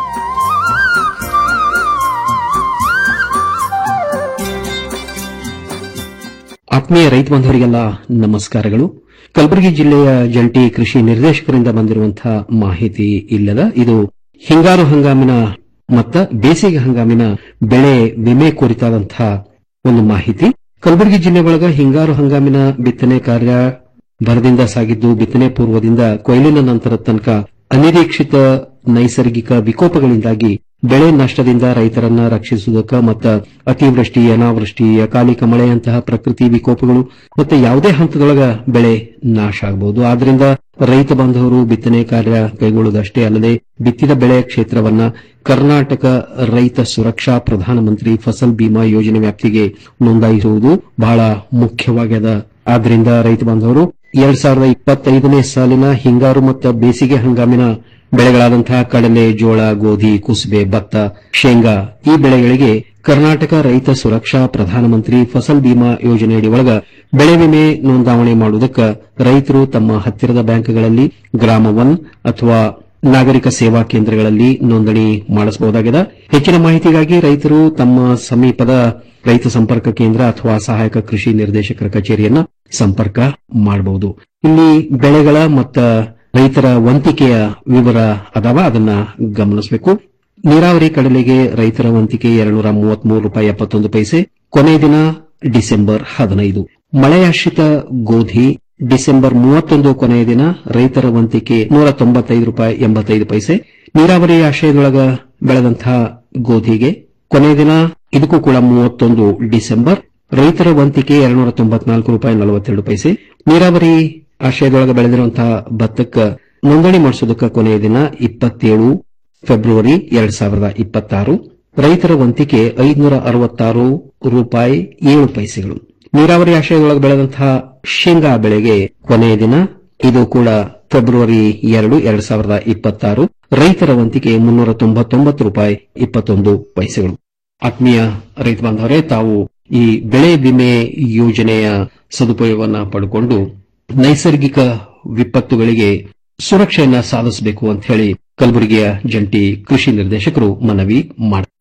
ಆತ್ಮೀಯ ರೈತ ಬಾಂಧವರಿಗೆಲ್ಲ ನಮಸ್ಕಾರಗಳು ಕಲಬುರಗಿ ಜಿಲ್ಲೆಯ ಜಂಟಿ ಕೃಷಿ ನಿರ್ದೇಶಕರಿಂದ ಬಂದಿರುವಂತಹ ಮಾಹಿತಿ ಇಲ್ಲದ ಇದು ಹಿಂಗಾರು ಹಂಗಾಮಿನ ಮತ್ತ ಬೇಸಿಗೆ ಹಂಗಾಮಿನ ಬೆಳೆ ವಿಮೆ ಕುರಿತಾದಂತಹ ಒಂದು ಮಾಹಿತಿ ಕಲಬುರಗಿ ಜಿಲ್ಲೆ ಒಳಗ ಹಿಂಗಾರು ಹಂಗಾಮಿನ ಬಿತ್ತನೆ ಕಾರ್ಯ ಭರದಿಂದ ಸಾಗಿದ್ದು ಬಿತ್ತನೆ ಪೂರ್ವದಿಂದ ಕೊಯ್ಲಿನ ನಂತರ ತನಕ ಅನಿರೀಕ್ಷಿತ ನೈಸರ್ಗಿಕ ವಿಕೋಪಗಳಿಂದಾಗಿ ಬೆಳೆ ನಷ್ಟದಿಂದ ರೈತರನ್ನ ರಕ್ಷಿಸುವುದಕ್ಕೆ ಮತ್ತು ಅತಿವೃಷ್ಟಿ ಅನಾವೃಷ್ಟಿ ಅಕಾಲಿಕ ಮಳೆಯಂತಹ ಪ್ರಕೃತಿ ವಿಕೋಪಗಳು ಮತ್ತೆ ಯಾವುದೇ ಹಂತದೊಳಗ ಬೆಳೆ ನಾಶ ಆಗಬಹುದು ಆದ್ರಿಂದ ರೈತ ಬಾಂಧವರು ಬಿತ್ತನೆ ಕಾರ್ಯ ಕೈಗೊಳ್ಳುವುದಷ್ಟೇ ಅಲ್ಲದೆ ಬಿತ್ತಿದ ಬೆಳೆ ಕ್ಷೇತ್ರವನ್ನ ಕರ್ನಾಟಕ ರೈತ ಸುರಕ್ಷಾ ಪ್ರಧಾನಮಂತ್ರಿ ಫಸಲ್ ಬಿಮಾ ಯೋಜನೆ ವ್ಯಾಪ್ತಿಗೆ ನೋಂದಾಯಿಸುವುದು ಬಹಳ ಮುಖ್ಯವಾಗ್ಯದ ಆದ್ರಿಂದ ರೈತ ಬಾಂಧವರು ಎರಡ್ ಸಾವಿರದ ಇಪ್ಪತ್ತೈದನೇ ಸಾಲಿನ ಹಿಂಗಾರು ಮತ್ತು ಬೇಸಿಗೆ ಹಂಗಾಮಿನ ಬೆಳೆಗಳಾದಂತಹ ಕಡಲೆ ಜೋಳ ಗೋಧಿ ಕುಸುಬೆ ಭತ್ತ ಶೇಂಗಾ ಈ ಬೆಳೆಗಳಿಗೆ ಕರ್ನಾಟಕ ರೈತ ಸುರಕ್ಷಾ ಪ್ರಧಾನಮಂತ್ರಿ ಫಸಲ್ ಬಿಮಾ ಯೋಜನೆಯಡಿ ಒಳಗ ಬೆಳೆ ವಿಮೆ ನೋಂದಾವಣೆ ಮಾಡುವುದಕ್ಕೆ ರೈತರು ತಮ್ಮ ಹತ್ತಿರದ ಬ್ಯಾಂಕ್ಗಳಲ್ಲಿ ಗ್ರಾಮ ಒನ್ ಅಥವಾ ನಾಗರಿಕ ಸೇವಾ ಕೇಂದ್ರಗಳಲ್ಲಿ ನೋಂದಣಿ ಮಾಡಿಸಬಹುದಾಗಿದೆ ಹೆಚ್ಚಿನ ಮಾಹಿತಿಗಾಗಿ ರೈತರು ತಮ್ಮ ಸಮೀಪದ ರೈತ ಸಂಪರ್ಕ ಕೇಂದ್ರ ಅಥವಾ ಸಹಾಯಕ ಕೃಷಿ ನಿರ್ದೇಶಕರ ಕಚೇರಿಯನ್ನ ಸಂಪರ್ಕ ಮಾಡಬಹುದು ಇಲ್ಲಿ ಬೆಳೆಗಳ ಮತ್ತು ರೈತರ ವಂತಿಕೆಯ ವಿವರ ಅದಾವ ಅದನ್ನ ಗಮನಿಸಬೇಕು ನೀರಾವರಿ ಕಡಲೆಗೆ ರೈತರ ವಂತಿಕೆ ಎರಡ್ನೂರ ಮೂವತ್ಮೂರು ರೂಪಾಯಿ ಎಪ್ಪತ್ತೊಂದು ಪೈಸೆ ಕೊನೆಯ ದಿನ ಡಿಸೆಂಬರ್ ಹದಿನೈದು ಮಳೆಯಾಶ್ರಿತ ಗೋಧಿ ಡಿಸೆಂಬರ್ ಮೂವತ್ತೊಂದು ಕೊನೆಯ ದಿನ ರೈತರ ವಂತಿಕೆ ನೂರ ತೊಂಬತ್ತೈದು ರೂಪಾಯಿ ಎಂಬತ್ತೈದು ಪೈಸೆ ನೀರಾವರಿ ಆಶ್ರಯದೊಳಗ ಬೆಳೆದಂತಹ ಗೋಧಿಗೆ ಕೊನೆಯ ದಿನ ಇದಕ್ಕೂ ಕೂಡ ಮೂವತ್ತೊಂದು ಡಿಸೆಂಬರ್ ರೈತರ ವಂತಿಕೆ ಎರಡ್ನೂರ ತೊಂಬತ್ನಾಲ್ಕು ರೂಪಾಯಿ ನಲವತ್ತೆರಡು ಪೈಸೆ ನೀರಾವರಿ ಆಶ್ರಯದೊಳಗ ಬೆಳೆದಿರುವಂತಹ ಭತ್ತಕ್ಕೆ ನೋಂದಣಿ ಮಾಡಿಸೋದಕ್ಕೆ ಕೊನೆಯ ದಿನ ಇಪ್ಪತ್ತೇಳು ಫೆಬ್ರವರಿ ಎರಡ್ ಸಾವಿರದ ಇಪ್ಪತ್ತಾರು ರೈತರ ವಂತಿಕೆ ಐದುನೂರ ಅರವತ್ತಾರು ರೂಪಾಯಿ ಏಳು ಪೈಸೆಗಳು ನೀರಾವರಿ ಆಶ್ರಯದೊಳಗೆ ಬೆಳೆದಂತಹ ಶೇಂಗಾ ಬೆಳೆಗೆ ಕೊನೆಯ ದಿನ ಇದು ಕೂಡ ಫೆಬ್ರವರಿ ಎರಡು ಎರಡ್ ಸಾವಿರದ ಇಪ್ಪತ್ತಾರು ರೈತರ ವಂತಿಕೆ ಮುನ್ನೂರ ತೊಂಬತ್ತೊಂಬತ್ತು ರೂಪಾಯಿ ಇಪ್ಪತ್ತೊಂದು ಪೈಸೆಗಳು ಆತ್ಮೀಯ ರೈತ ಬಾಂಧವರೇ ತಾವು ಈ ಬೆಳೆ ವಿಮೆ ಯೋಜನೆಯ ಸದುಪಯೋಗವನ್ನ ಪಡೆದುಕೊಂಡು ನೈಸರ್ಗಿಕ ವಿಪತ್ತುಗಳಿಗೆ ಸುರಕ್ಷೆಯನ್ನ ಸಾಧಿಸಬೇಕು ಅಂತ ಹೇಳಿ ಕಲಬುರಗಿಯ ಜಂಟಿ ಕೃಷಿ ನಿರ್ದೇಶಕರು ಮನವಿ ಮಾಡಿದ್ದಾರೆ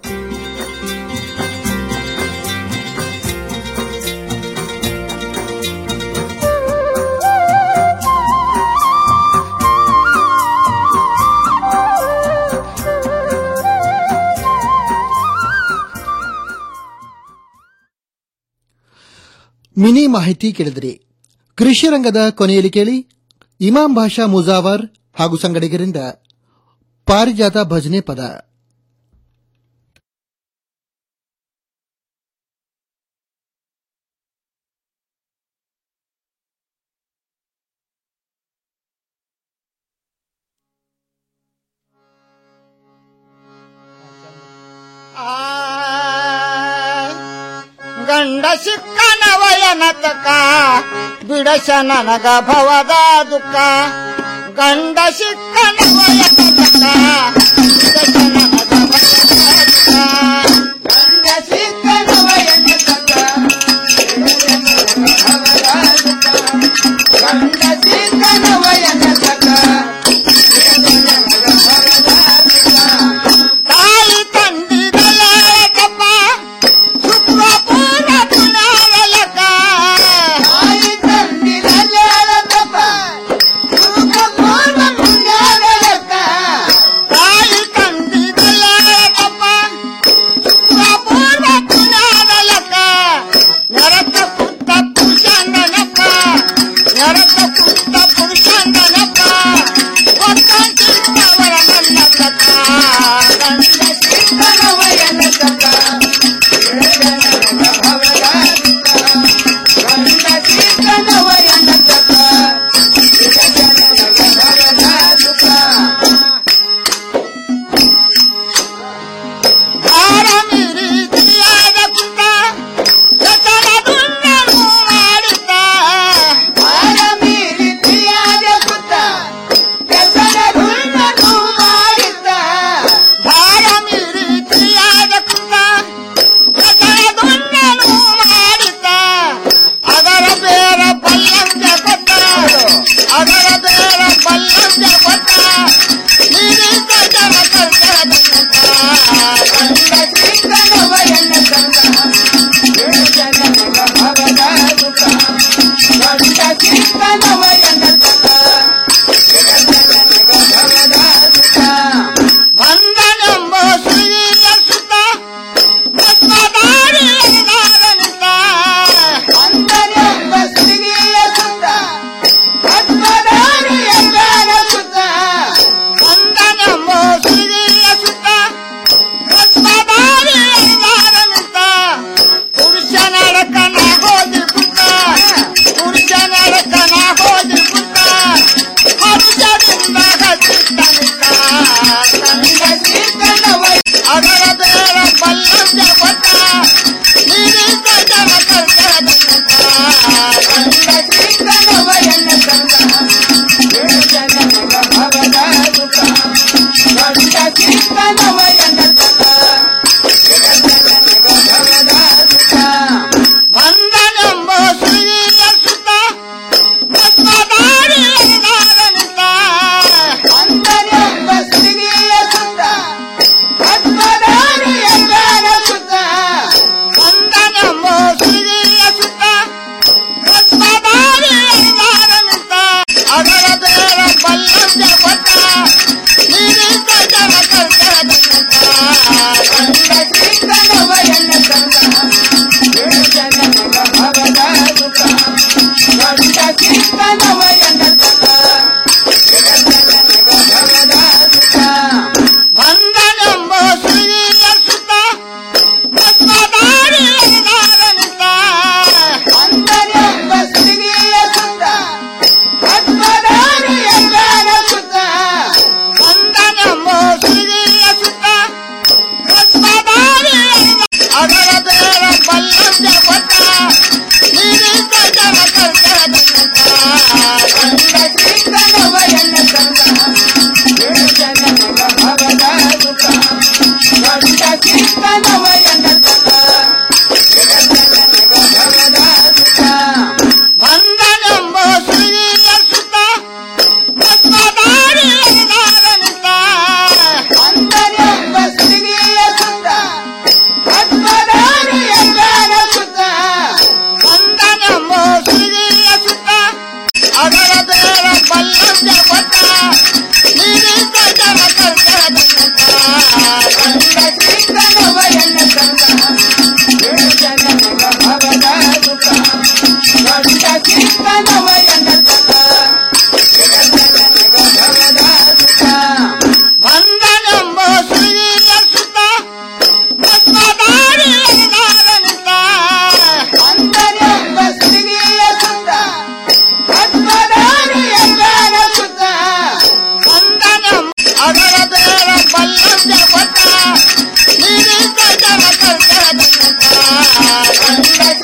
ಮಿನಿ ಮಾಹಿತಿ ಕೇಳಿದ್ರಿ ಕೃಷಿ ರಂಗದ ಕೊನೆಯಲ್ಲಿ ಕೇಳಿ ಇಮಾಂ ಭಾಷಾ ಮುಜಾವರ್ ಹಾಗೂ ಸಂಗಡಿಗರಿಂದ ಪಾರಿಜಾತ ಭಜನೆ ಪದ ಗಂಡ ಸಿಕ್ಕನ ವಯನತಕ ಬಿಡಸ ನನಗ ಭವದ ದುಃಖ ಗಂಡ ಸಿಕ್ಕನ ವಯನತಕ ಬಿಡಸ ನನಗ ಭವದ ದುಃಖ ಗಂಡ ಸಿಕ್ಕನ ವಯನತಕ ಗಂಡ ಸಿಕ್ಕನ ವಯನತಕ ತಾಯಿ ತಂದಿದಲಾಳಕಪ್ಪ ಮಾಡಿದ್ದ ನಿರೀತ ಜನ ಕರ್ತದ ಕಂಡ ಸಿಕ್ಕನವಯನ ಸಕ ಬಿಡಸನಗ ಭವದ ದುಃಖ ಕಂಡ ಸಿಕ್ಕನವಯನ ಸಕ ಬಿಡಸನಗ ಭವದ ದುಃಖ ಬಂದನೆಂಬ ಶ್ರೀಯ ಸುತ ಭಸ್ಮಧಾರಿಯನಾದನಿತ ಬಂದನೆಂಬ ಶ್ರೀಯ ಸುತ ಭಸ್ಮಧಾರಿಯನಾದ ಸುತ ಬಂದನೆಂಬ ಅದರ ಬೇಡ ಪಲ್ಲವ್ಯ ಪಟ ನಿರೀತ ಜನ ಕರ್ತದ ಕಂಡ